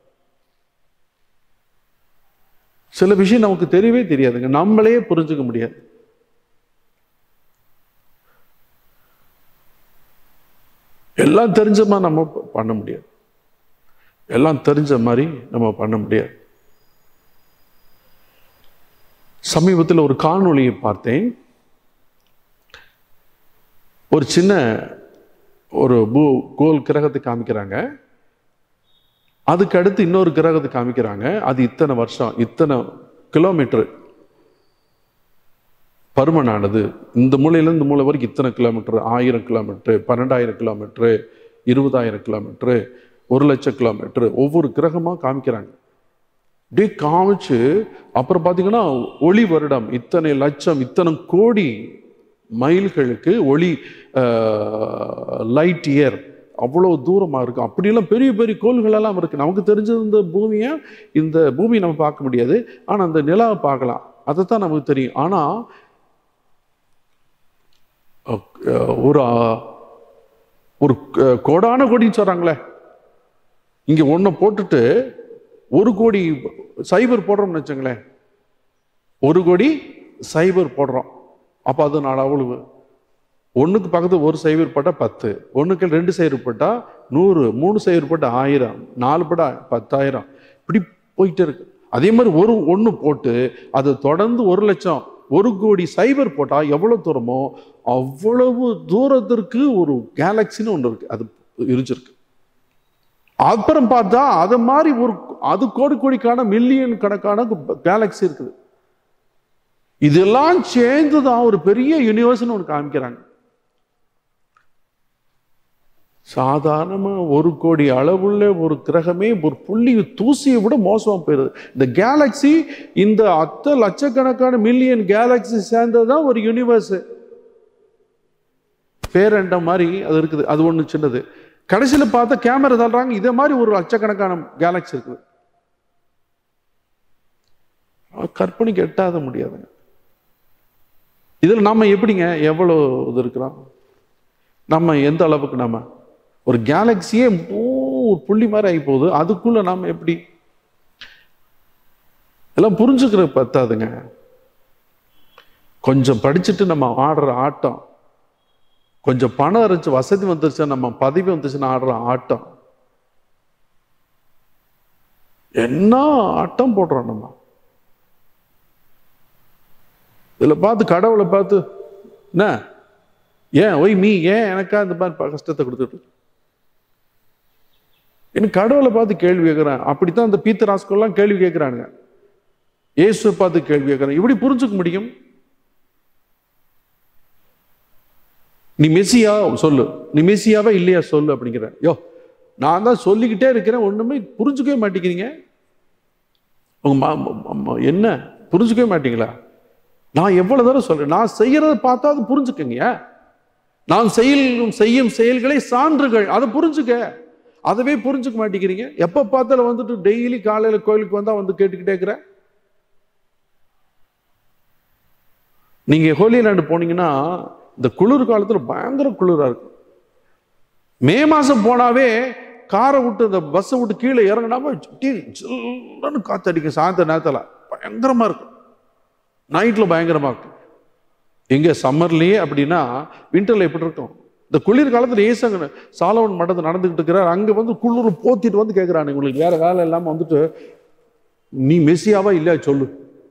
சில விஷயம் நமக்கு தெரியவே தெரியாதுங்க நம்மளே புரிஞ்சுக்க முடியாது எல்லாம் தெரிஞ்ச மாதிரி நம்ம ப- பண்ண முடியாது எல்லாம் தெரிஞ்ச மாதிரி நம்ம பண்ண முடியாது சமீபத்தில் ஒரு காணொளியை பார்த்தேன் ஒரு சின்ன ஒரு பூ கோல் கிரகத்தை காமிக்கிறாங்க அதுக்கு அடுத்து இன்னொரு கிரகத்தை காமிக்கிறாங்க அது இத்தனை வருஷம் இத்தனை கிலோமீட்டர் பருமனானது இந்த மூலையில இந்த மூலை வரைக்கும் இத்தனை கிலோமீட்டர் ஆயிரம் கிலோமீட்டர் பன்னெண்டாயிரம் கிலோமீட்டர் இருபதாயிரம் கிலோமீட்டர் ஒரு லட்சம் கிலோமீட்டர் ஒவ்வொரு கிரகமா காமிக்கிறாங்க அப்படியே காமிச்சு அப்புறம் பார்த்தீங்கன்னா ஒளி வருடம் இத்தனை லட்சம் இத்தனை கோடி மைல்களுக்கு ஒளி லைட் இயர் அவ்வளோ தூரமாக இருக்கும் அப்படியெல்லாம் பெரிய பெரிய கோள்கள் எல்லாம் இருக்குது நமக்கு தெரிஞ்சது இந்த பூமியை இந்த பூமியை நம்ம பார்க்க முடியாது ஆனால் அந்த நிலாவை பார்க்கலாம் அதை தான் நமக்கு தெரியும் ஆனால் அஹ், ஒரு அஹ், ஒரு க- கோடான கோடின்னு சொல்றாங்களே இங்க ஒன்றை போட்டுட்டு ஒரு கோடி சைபர் போடுறோம்னு வச்சுங்களேன் ஒரு கோடி சைபர் போடுறோம் அப்போ அது நாலு அவ்வளவு ஒன்றுக்கு பக்கத்து ஒரு சைபர் போட்டால் பத்து ஒன்றுக்கு ரெண்டு சைபர் போட்டால் நூறு மூணு சைபர் போட்டால் ஆயிரம் நாலு போட்டா பத்தாயிரம் இப்படி போயிட்டே இருக்கு அதே மாதிரி ஒரு ஒன்று போட்டு அது தொடர்ந்து ஒரு லட்சம் ஒரு கோடி சைபர் போட்டால் எவ்வளோ தூரமோ அவ்வளவு தூரத்திற்கு ஒரு கேலக்சின்னு ஒன்று இருக்கு அது இருந்திருக்கு அப்புறம் பார்த்தா அது மாதிரி ஒரு அது கோடி கோடிக்கான மில்லியன் கணக்கான கேலக்சி இருக்குது இதெல்லாம் சேர்ந்து தான் ஒரு பெரிய யூனிவர்ஸ்னு ஒன்று காமிக்கிறாங்க சாதாரணமா ஒரு கோடி அளவுள்ள ஒரு கிரகமே ஒரு புள்ளி தூசியை விட மோசமா போயிருது இந்த கேலக்சி இந்த அத்த லட்சக்கணக்கான மில்லியன் கேலக்சி சேர்ந்ததுதான் ஒரு யூனிவர்ஸ் பேரண்டம் மாதிரி அது இருக்குது அது ஒண்ணு சின்னது கடைசியில பார்த்தா கேமரா தள்ளுறாங்க இதே மாதிரி ஒரு லட்சக்கணக்கான கேலக்சி இருக்குது அது கற்பனைக்கு எட்டாத முடியாதுங்க இதுல நம்ம எப்படிங்க எவ்வளோ இது இருக்கிறோம் நம்ம எந்த அளவுக்கு நம்ம ஒரு கேலக்சியே ஒரு புள்ளி மாதிரி ஆகி போகுது அதுக்குள்ள நாம எப்படி எல்லாம் புரிஞ்சுக்கிற பத்தாதுங்க கொஞ்சம் படிச்சுட்டு நம்ம ஆடுற ஆட்டம் கொஞ்சம் பணம் அரைச்சு வசதி வந்துருச்சு நம்ம பதவி வந்துச்சுன்னா ஆடுற ஆட்டம் என்ன ஆட்டம் போடுறோம் நம்ம இதுல பார்த்து கடவுளை பார்த்து என்ன ஏன் ஒய் மீ ஏன் எனக்கா இந்த மாதிரி ப- கஷ்டத்தை கொடுத்துட்டு எனக்கு கடவுளை பார்த்து கேள்வி கேட்கிறேன் அப்படித்தான் இந்த பீத்தராஸ்கெல்லாம் கேள்வி கேட்கிறானுங்க இயேசுவை பார்த்து கேள்வி கேட்கிறேன் இப்படி புரிஞ்சுக்க முடியும் நீ மெஸ்ஸியா சொல்லு நீ மெஸ்ஸியாவா இல்லையா சொல்லு அப்படிங்கிற யோ நான் தான் சொல்லிக்கிட்டே இருக்கிறேன் ஒண்ணுமே புரிஞ்சுக்கவே மாட்டேங்கிறீங்க உங்க மா- மா- மா- என்ன புரிஞ்சுக்கவே மாட்டீங்களா நான் எவ்வளவு தடவை சொல்றேன் நான் செய்யறத பார்த்தா அது புரிஞ்சுக்கங்க நான் செய்யும் செய்யும் செயல்களை சான்றுகள் அதை புரிஞ்சுக்க அதவே புரிஞ்சுக்க மாட்டேங்கிறீங்க எப்ப பார்த்தாலும் வந்துட்டு டெய்லி காலையில கோயிலுக்கு வந்தா வந்து கேட்டுக்கிட்டே இருக்கிற நீங்க ஹோலி லேண்டு போனீங்கன்னா இந்த குளிர் காலத்துல பயங்கர குளிரா இருக்கும் மே மாசம் போனாவே காரை விட்டு இந்த பஸ்ஸை விட்டு கீழே இறங்கினாம சுட்டி ஜில்லுன்னு காத்தடிக்கும் சாயந்தர நேரத்துல பயங்கரமா இருக்கும் நைட்ல பயங்கரமா இருக்கும் எங்க சம்மர்லயே அப்படின்னா விண்டர்ல எப்படி இருக்கும் இந்த குளிர் காலத்துல ஏசங்க சாலவன் மடத்து நடந்துகிட்டு இருக்கிறார் அங்க வந்து குளிர் போத்திட்டு வந்து கேட்கிறான் உங்களுக்கு வேற வேலை இல்லாம வந்துட்டு நீ மெஸ்ஸியாவா இல்லையா சொல்லு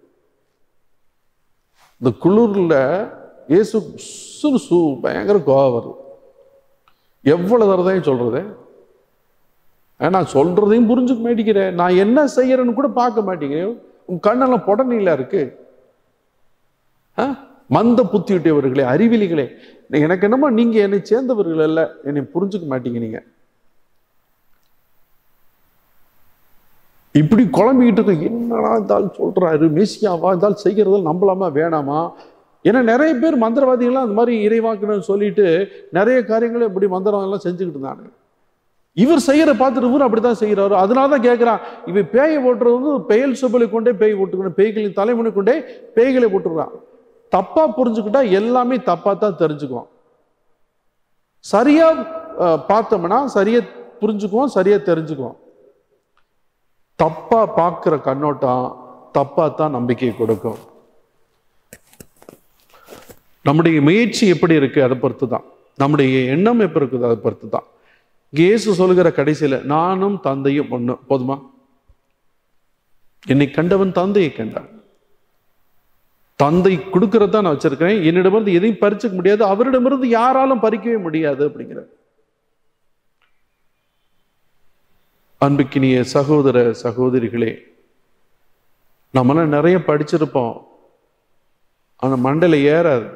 இந்த குளிர்ல இயேசு சுறு சு பயங்கர கோவம் வருது எவ்வளவு தரதையும் சொல்றது ஆ, நான் சொல்றதையும் புரிஞ்சுக்க மாட்டேங்கிறேன் நான் என்ன செய்யறேன்னு கூட பார்க்க மாட்டேங்கிறேன் உன் கண்ணெல்லாம் புடநீலா இருக்கு ஆ? மந்த புத்தியுடையவர்களே அறிவிலிகளே நீ- எனக்கு என்னமோ நீங்க என்னை சேர்ந்தவர்கள் அல்ல என்னை புரிஞ்சுக்க மாட்டீங்க நீங்க இப்படி குழம்பிக்கிட்டு இருக்க என்னடா இருந்தாலும் சொல்றாரு மெஸ்ஸியாவா இருந்தாலும் செய்கிறதெல்லாம் நம்பலாமா வேணாமா ஏன்னா நிறைய பேர் மந்திரவாதிகள்லாம் அந்த மாதிரி இறைவாக்குன்னு சொல்லிட்டு நிறைய காரியங்களை இப்படி மந்திரம் எல்லாம் செஞ்சுக்கிட்டு இருந்தாங்க இவர் செய்யற பார்த்துட்டு இவர் அப்படித்தான் செய்யறாரு அதனால தான் கேட்கிறான் இவன் பேயை ஓட்டுறது வந்து பெயல் சுபலை கொண்டே பேய் ஓட்டுக்கணும் பேய்களின் தலைமுறை கொண்டே பேய்களை ஓட்டுறான் தப்பா புரிஞ்சுக்கிட்டா எல்லாமே தப்பா தான் தெரிஞ்சுக்குவோம் சரியா அஹ், பார்த்தோம்னா சரியா புரிஞ்சுக்குவோம் சரியா தெரிஞ்சுக்குவோம் தப்பா பார்க்கிற கண்ணோட்டம் தப்பா தான் நம்பிக்கை கொடுக்கும் நம்முடைய முயற்சி எப்படி இருக்கு அதை பொறுத்து தான் நம்முடைய எண்ணம் எப்படி இருக்குது அதை பொறுத்து தான் இயேசு சொல்லுகிற கடைசியில நானும் தந்தையும் ஒண்ணு போதுமா என்னை கண்டவன் தந்தையை கண்டான் தந்தை கொடுக்கறத நான் வச்சிருக்கிறேன் என்னிடமிருந்து எதையும் பறிச்சுக்க முடியாது அவரிடமிருந்து யாராலும் பறிக்கவே முடியாது அப்படிங்கிற அன்புக்கினிய சகோதர சகோதரிகளே நம்மளாம் நிறைய படிச்சிருப்போம் ஆனா மண்டையில ஏறாது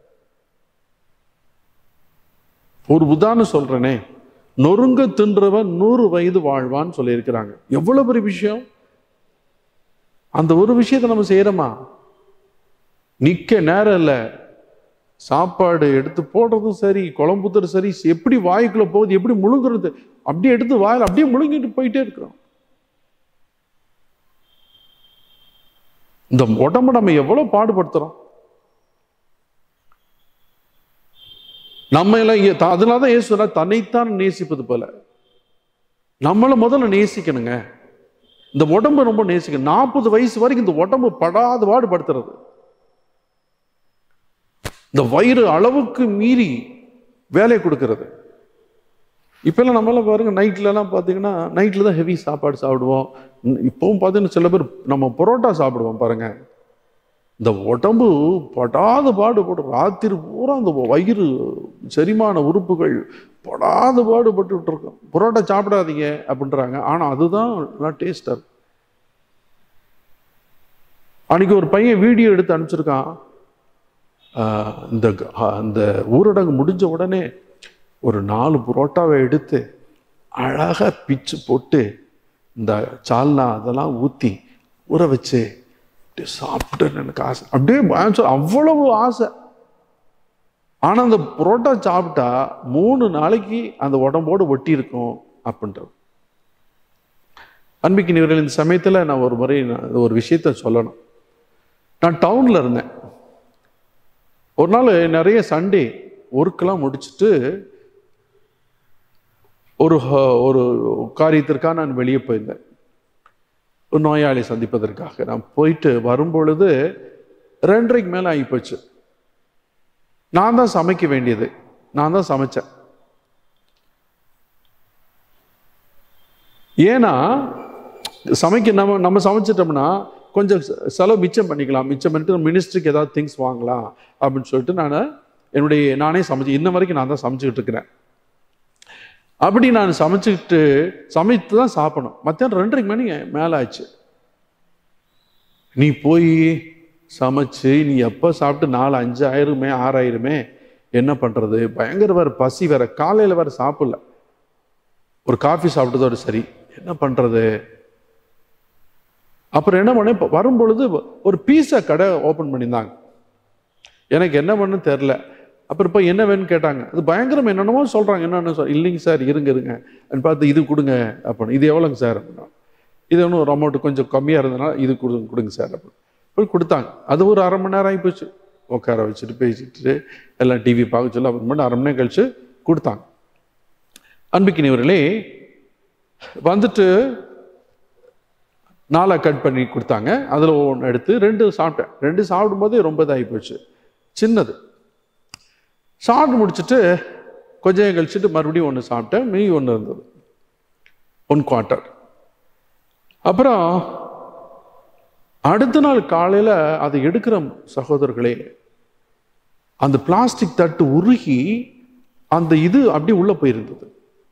ஒரு உதாரணம் சொல்றேனே நொறுங்க தின்றவன் நூறு வயது வாழ்வான்னு சொல்லியிருக்கிறாங்க எவ்வளவு பெரிய விஷயம் அந்த ஒரு விஷயத்தை நம்ம செய்யறோமா நிக்க நேரம் இல்ல சாப்பாடு எடுத்து போடுறதும் சரி குழம்புத்துறது சரி எப்படி வாய்க்குள்ள போகுது எப்படி முழுங்குறது அப்படியே எடுத்து வாயில் அப்படியே முழுங்கிட்டு போயிட்டே இருக்கிறோம் இந்த உடம்பு நம்ம எவ்வளவு பாடுபடுத்துறோம் நம்ம எல்லாம் இங்க த- அதனால தான் ஏசு சொன்னார், தன்னைத்தான் நேசிப்பது போல நம்மளை முதல்ல நேசிக்கணுங்க இந்த உடம்பை ரொம்ப நேசிக்கணும் நாற்பது வயசு வரைக்கும் இந்த உடம்பு படாத பாடுபடுத்துறது இந்த வயிறு அளவுக்கு மீறி வேலையை கொடுக்கறது இப்பெல்லாம் நம்மளாம் பாருங்க நைட்லலாம் பார்த்தீங்கன்னா நைட்டில் தான் ஹெவி சாப்பாடு சாப்பிடுவோம் ந- இப்பவும் பார்த்தீங்கன்னா சில பேர் நம்ம பரோட்டா சாப்பிடுவோம் பாருங்க இந்த உடம்பு படாத பாடுபட்டு ராத்திரி பூரா அந்த வயிறு செரிமான உறுப்புகள் படாத பாடுபட்டுட்டு இருக்கும் பரோட்டா சாப்பிடாதீங்க அப்படின்றாங்க ஆனால் அதுதான் நல்லா டேஸ்டாக இருக்கும் அன்னைக்கு ஒரு பையன் வீடியோ எடுத்து அனுப்பிச்சிருக்கான் ஆஹ் இந்த க- ஆஹ் அந்த ஊரடங்கு முடிஞ்ச உடனே ஒரு நாலு புரோட்டாவை எடுத்து அழகாக பிச்சு போட்டு இந்த சால்னா அதெல்லாம் ஊற்றி ஊற வச்சு அப்படியே சாப்பிட்டு எனக்கு ஆசை அப்படியே ஆன்சர் அவ்வளவு ஆசை ஆனால் அந்த புரோட்டா சாப்பிட்டா மூணு நாளைக்கு அந்த உடம்போடு ஒட்டி இருக்கும் அப்படின்றது அன்பிக்கு நிவர்கள் இந்த சமயத்தில் நான் ஒரு முறை நான் ஒரு விஷயத்த சொல்லணும் நான் டவுனில் இருந்தேன் ஒரு நாள் நிறைய சண்டே ஒர்க்கெல்லாம் முடிச்சுட்டு ஒரு ஹ- ஒரு காரியத்திற்காக நான் வெளியே போயிருந்தேன் ஒரு நோயாளி சந்திப்பதற்காக நான் போயிட்டு வரும்பொழுது ரெண்டரைக்கு மேலே ஆகிப்போச்சு நான் தான் சமைக்க வேண்டியது நான் தான் சமைச்சேன் ஏன்னா சமைக்க நம்ம நம்ம சமைச்சிட்டோம்னா கொஞ்சம் செ- செலவு மிச்சம் பண்ணிக்கலாம் மிச்சம் பண்ணிட்டு மினிஸ்ட்ரிக்கு ஏதாவது திங்ஸ் வாங்கலாம் அப்படின்னு சொல்லிட்டு நான் என்னுடைய நானே சமைச்சு இன்ன வரைக்கும் நான் தான் சமைச்சுக்கிட்டு இருக்கிறேன் அப்படி நான் சமைச்சுக்கிட்டு சமைத்து தான் சாப்பிடணும் மத்தியானம் ரெண்டரைக்கு மணி மேலே ஆச்சு நீ போய் சமைச்சு நீ எப்போ சாப்பிட்டு நாலு அஞ்சு ஆயிருமே ஆறாயிருமே என்ன பண்ணுறது பயங்கர வேறு பசி வேற காலையில் வேற சாப்பிடல ஒரு காஃபி சாப்பிட்டதோட சரி என்ன பண்ணுறது அப்புறம் என்ன பண்ணேன் இப்ப வரும்பொழுது ஒரு பீஸா கடை ஓப்பன் பண்ணியிருந்தாங்க எனக்கு என்ன பண்ணுன்னு தெரில அப்புறம் இப்போ என்ன வேணும்னு கேட்டாங்க அது பயங்கரம் என்னென்னமோ சொல்கிறாங்க என்னென்னு சொல் இல்லைங்க சார் இருங்க இருங்க அப்படின்னு பார்த்து இது கொடுங்க அப்படின்னு இது எவ்வளோங்க சார் அப்படின்னா இது ஒன்றும் ஒரு அமௌண்ட் கொஞ்சம் கம்மியாக இருந்ததுனால இது கொடுங்க கொடுங்க சார் அப்படின்னு போய் கொடுத்தாங்க அது ஒரு அரை மணி நேரம் ஆகி போச்சு உட்கார வச்சுட்டு பேசிட்டு எல்லாம் டிவி பார்க்க சொல்லி அப்புறமேட்டு அரை மணி நேரம் கழிச்சு கொடுத்தாங்க அன்பிக்கினவர்களே வந்துட்டு நாலா கட் பண்ணி கொடுத்தாங்க அதில் ஒன்று எடுத்து ரெண்டு சாப்பிட்டேன் ரெண்டு சாப்பிடும்போது ரொம்ப இதாகி போச்சு சின்னது சாப்பிட்டு முடிச்சுட்டு கொஞ்சம் நேரம் கழிச்சுட்டு மறுபடியும் ஒன்று சாப்பிட்டேன் மீ ஒன்று இருந்தது ஒன் குவார்ட்டர் அப்புறம் அடுத்த நாள் காலையில் அதை எடுக்கிற சகோதரர்களே அந்த பிளாஸ்டிக் தட்டு உருகி அந்த இது அப்படியே உள்ள போயிருந்தது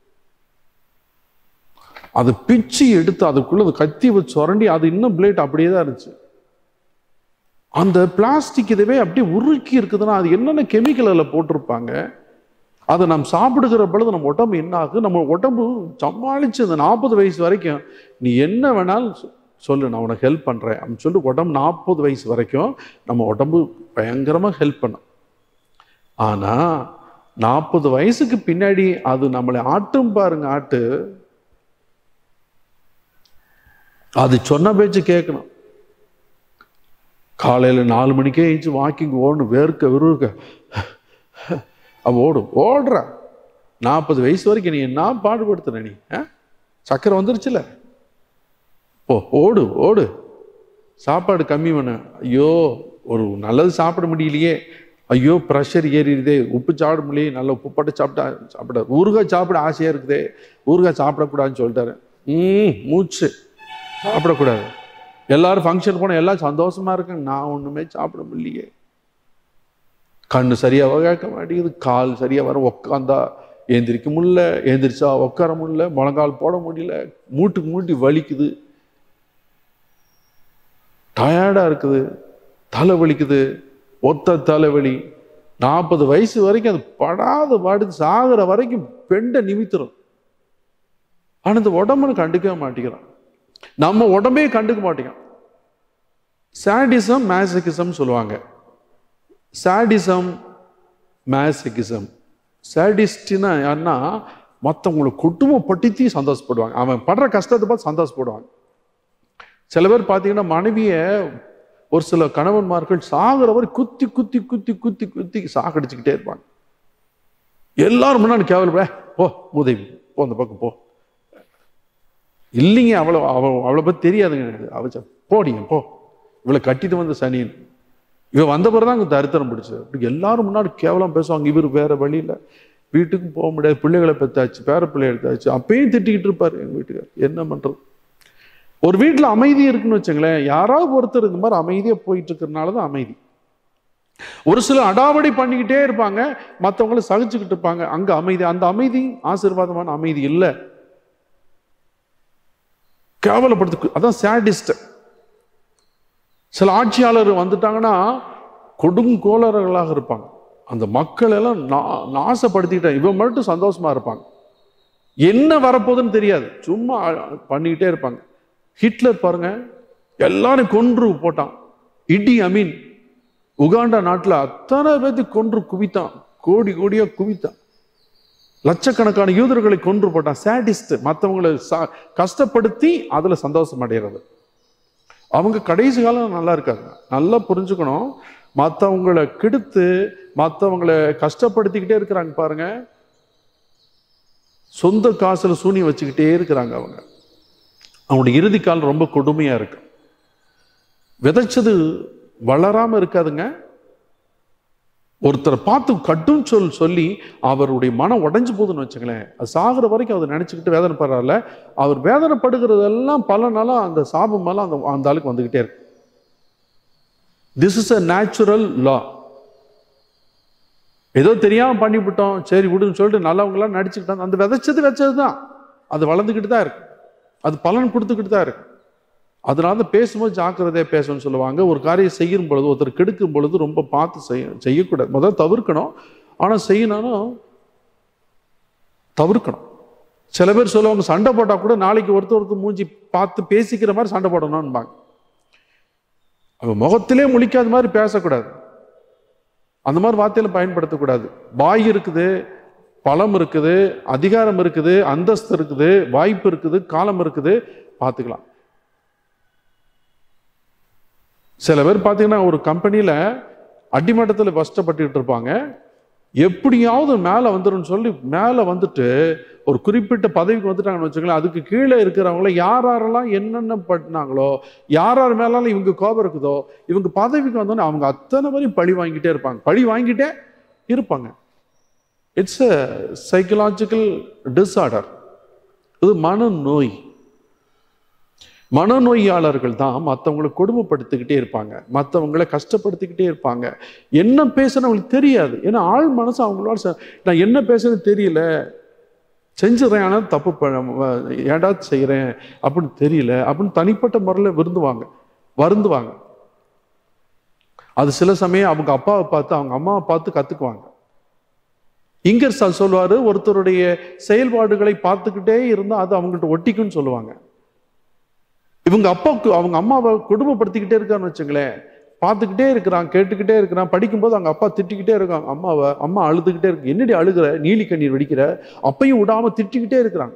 அது பிச்சு எடுத்து அதுக்குள்ள அந்த கத்தி வச்சு சுரண்டி அது இன்னும் பிளேட் அப்படியே தான் இருந்துச்சு அந்த பிளாஸ்டிக் இதுவே அப்படியே உருக்கி இருக்குதுன்னா அது என்னென்ன கெமிக்கல் அதில் போட்டிருப்பாங்க அதை நாம் சாப்பிடுகிற பொழுது நம்ம உடம்பு என்ன ஆகுது நம்ம உடம்பு சமாளிச்சு அந்த நாற்பது வயசு வரைக்கும் நீ என்ன வேணாலும் சொ- சொல்லு நான் உனக்கு ஹெல்ப் பண்ணுறேன் அப்படின்னு சொல்லிட்டு உடம்பு நாற்பது வயசு வரைக்கும் நம்ம உடம்பு பயங்கரமாக ஹெல்ப் பண்ணும் ஆனால் நாற்பது வயசுக்கு பின்னாடி அது நம்மளை ஆட்டும் பாருங்க ஆட்டு அது சொன்ன பேச்சு கேட்கணும் காலையில் நாலு மணிக்கே எழுந்து வாக்கிங் ஓடணும் வேர்க்க விறுக்க அவன் ஓடும் ஓடுற நாற்பது வயசு வரைக்கும் நீ என்ன பாடுபடுத்துற நீ ஆ? சக்கரை வந்துருச்சுல ஓ ஓடு ஓடு சாப்பாடு கம்மி பண்ண ஐயோ ஒரு நல்லது சாப்பிட முடியலையே ஐயோ ப்ரெஷர் ஏறிடுதே உப்பு சாப்பிட முடியலையே நல்ல உப்பு போட்டு சாப்பிட்டா சாப்பிட ஊறுகாய் சாப்பிட ஆசையாக இருக்குதே ஊறுகாய் சாப்பிடக்கூடாதுன்னு சொல்லிட்டாரு ம் மூச்சு சாப்பிடக்கூடாது எல்லாரும் ஃபங்க்ஷன் போனால் எல்லாம் சந்தோஷமா இருக்காங்க நான் ஒன்றுமே சாப்பிட முடியலையே கண்ணு சரியாக கேட்க மாட்டேங்குது கால் சரியாக வர உக்காந்தா ஏந்திரிக்க முடியல ஏந்திரிச்சா உட்கார முடியல முழங்கால் போட முடியல மூட்டுக்கு மூட்டி வலிக்குது டயர்டாக இருக்குது தலை வலிக்குது ஒத்த தலைவலி நாற்பது வயசு வரைக்கும் அது படாத பாடு சாகிற வரைக்கும் பெண்டை நிமித்துறோம் ஆனால் இந்த உடம்புன்னு கண்டுக்கவே மாட்டேங்கிறான் நம்ம உடம்பே கண்டுக்க மாட்டேங்கிறோம் சாடிசம் மேசகிசம் சொல்லுவாங்க சாடிசம் மேசகிசம் சாடிஸ்ட்னா யாருன்னா மற்றவங்களை குடும்பப்படுத்தி சந்தோஷப்படுவாங்க அவன் படுற கஷ்டத்தை பார்த்து சந்தோஷப்படுவாங்க சில பேர் பார்த்தீங்கன்னா மனைவியை ஒரு சில கணவன்மார்கள் சாகிற வரை குத்தி குத்தி குத்தி குத்தி குத்தி சாகடிச்சுக்கிட்டே இருப்பாங்க எல்லாரும் முன்னாடி கேவல போ மூதேவி போ அந்த பக்கம் போ இல்லைங்க அவ்வளோ அவ அவளை பற்றி தெரியாதுங்க எனக்கு அவ சொ- போடிங்க போ இவளை கட்டிட்டு வந்த சனின்னு இவன் வந்த பிறகு தான் அங்கே தரித்திரம் பிடிச்சது அப்படி எல்லாரும் முன்னாடி கேவலம் பேசுவாங்க இவர் வேற வழியில் வீட்டுக்கும் போக முடியாது பிள்ளைகளை பெத்தாச்சு பேர பிள்ளை எடுத்தாச்சு அப்பயும் திட்டிக்கிட்டு இருப்பாரு எங்க வீட்டுக்கார் என்ன பண்றது ஒரு வீட்டில் அமைதி இருக்குன்னு வச்சுங்களேன் யாராவது ஒருத்தர் இந்த மாதிரி அமைதியாக போயிட்டு இருக்கிறதுனால தான் அமைதி ஒரு சில அடாவடி பண்ணிக்கிட்டே இருப்பாங்க மற்றவங்கள சகிச்சுக்கிட்டு இருப்பாங்க அங்க அமைதி அந்த அமைதி ஆசீர்வாதமான அமைதி இல்லை கேவலப்படுத்து அதான் சேடிஸ்ட் சில ஆட்சியாளர் வந்துட்டாங்கன்னா கொடுங்கோளர்களாக இருப்பாங்க அந்த மக்கள் எல்லாம் நா- நாசப்படுத்திக்கிட்டாங்க இவன் மட்டும் சந்தோஷமா இருப்பாங்க என்ன வரப்போகுதுன்னு தெரியாது சும்மா அ- பண்ணிக்கிட்டே இருப்பாங்க ஹிட்லர் பாருங்க எல்லாரும் கொன்று போட்டான் இடி அமீன் உகாண்டா நாட்டுல அத்தனை பேர்த்து கொன்று குவித்தான் கோடி கோடியா குவித்தான் லட்சக்கணக்கான யூதர்களை கொன்று போட்டான் சேடிஸ்ட் மற்றவங்களை ச- கஷ்டப்படுத்தி அதுல சந்தோஷம் அடைகிறது அவங்க கடைசி காலம் நல்லா இருக்காங்க நல்லா புரிஞ்சுக்கணும் மற்றவங்களை கெடுத்து மற்றவங்களை கஷ்டப்படுத்திக்கிட்டே இருக்கிறாங்க பாருங்க சொந்த காசுல சூனியம் வச்சுக்கிட்டே இருக்கிறாங்க அவங்க அவங்களுடைய இறுதி காலம் ரொம்ப கொடுமையா இருக்கு விதைச்சது வளராம இருக்காதுங்க ஒருத்தரை பார்த்து கட்டும் சொல் சொல்லி அவருடைய மனம் உடைஞ்சு போகுதுன்னு வச்சுங்களேன் அது சாகுற வரைக்கும் அதை நினைச்சுக்கிட்டு வேதனைப்படுறாருல அவர் வேதனைப்படுகிறதெல்லாம் பல நாளா அந்த சாபமெல்லாம் அந்த அந்த ஆளுக்கு வந்துகிட்டே இருக்கு திஸ் இஸ் அ நேச்சுரல் லா ஏதோ தெரியாம பண்ணிவிட்டோம் சரி விடுன்னு சொல்லிட்டு நல்லவங்களாம் நடிச்சுக்கிட்டாங்க அந்த விதைச்சது வச்சது தான் அது வளர்ந்துக்கிட்டு தான் இருக்கு அது பலன் கொடுத்துக்கிட்டு தான் இருக்கு அதனால தான் பேசும்போது ஜாக்கிரதையா பேசணும்னு சொல்லுவாங்க ஒரு காரியம் செய்யும் பொழுது ஒருத்தர் கெடுக்கும் பொழுது ரொம்ப பார்த்து செய்ய செய்யக்கூடாது முதல்ல தவிர்க்கணும் ஆனால் செய்யணும் தவிர்க்கணும் சில பேர் சொல்லுவாங்க சண்டை போட்டால் கூட நாளைக்கு ஒருத்தர் ஒருத்தர் மூஞ்சி பார்த்து பேசிக்கிற மாதிரி சண்டை போடணும்பாங்க அவன் முகத்திலே முழிக்காத மாதிரி பேசக்கூடாது அந்த மாதிரி வார்த்தையில பயன்படுத்தக்கூடாது வாய் இருக்குது பலம் இருக்குது அதிகாரம் இருக்குது அந்தஸ்து இருக்குது வாய்ப்பு இருக்குது காலம் இருக்குது பார்த்துக்கலாம் சில பேர் பார்த்தீங்கன்னா ஒரு கம்பெனியில் அடிமட்டத்தில் கஷ்டப்பட்டுக்கிட்டு இருப்பாங்க எப்படியாவது மேலே வந்துரும்னு சொல்லி மேலே வந்துட்டு ஒரு குறிப்பிட்ட பதவிக்கு வந்துட்டாங்கன்னு வச்சுக்கலாம் அதுக்கு கீழே இருக்கிறவங்கள யார் யாரெல்லாம் என்னென்ன பண்ணாங்களோ யார் யார் மேலாலும் இவங்க கோபம் இருக்குதோ இவங்க பதவிக்கு வந்தோன்னே அவங்க அத்தனை வரையும் பழி வாங்கிட்டே இருப்பாங்க பழி வாங்கிட்டே இருப்பாங்க இட்ஸ் அ சைக்கலாஜிக்கல் டிஸார்டர் இது மனநோய் மனநோயாளர்கள் தான் மற்றவங்களை கொடுமைப்படுத்திக்கிட்டே இருப்பாங்க மற்றவங்களை கஷ்டப்படுத்திக்கிட்டே இருப்பாங்க என்ன பேசுன்னு அவங்களுக்கு தெரியாது ஏன்னா ஆள் மனசு அவங்களோட ச- நான் என்ன பேசுறது தெரியல செஞ்சிடறேன் ஆனால் தப்பு பண்ண ஏடா செய்கிறேன் அப்படின்னு தெரியல அப்படின்னு தனிப்பட்ட முறையில் விருந்துவாங்க வருந்துவாங்க அது சில சமயம் அவங்க அப்பாவை பார்த்து அவங்க அம்மாவை பார்த்து கற்றுக்குவாங்க இங்கர்சால் சொல்லுவாரு ஒருத்தருடைய செயல்பாடுகளை பார்த்துக்கிட்டே இருந்தால் அது அவங்கள்ட்ட ஒட்டிக்குன்னு சொல்லுவாங்க இவங்க அப்பாவுக்கு அவங்க அம்மாவை கொடுமைப்படுத்திக்கிட்டே இருக்கான்னு வச்சுங்களேன் பார்த்துக்கிட்டே இருக்கிறான் கேட்டுக்கிட்டே இருக்கிறான் படிக்கும்போது அவங்க அப்பா திட்டிக்கிட்டே இருக்காங்க அம்மாவை அம்மா அழுதுகிட்டே இருக்கு என்னடி அழுகுற நீலி கண்ணீர் வெடிக்கிற அப்பையும் விடாம திட்டிக்கிட்டே இருக்கிறாங்க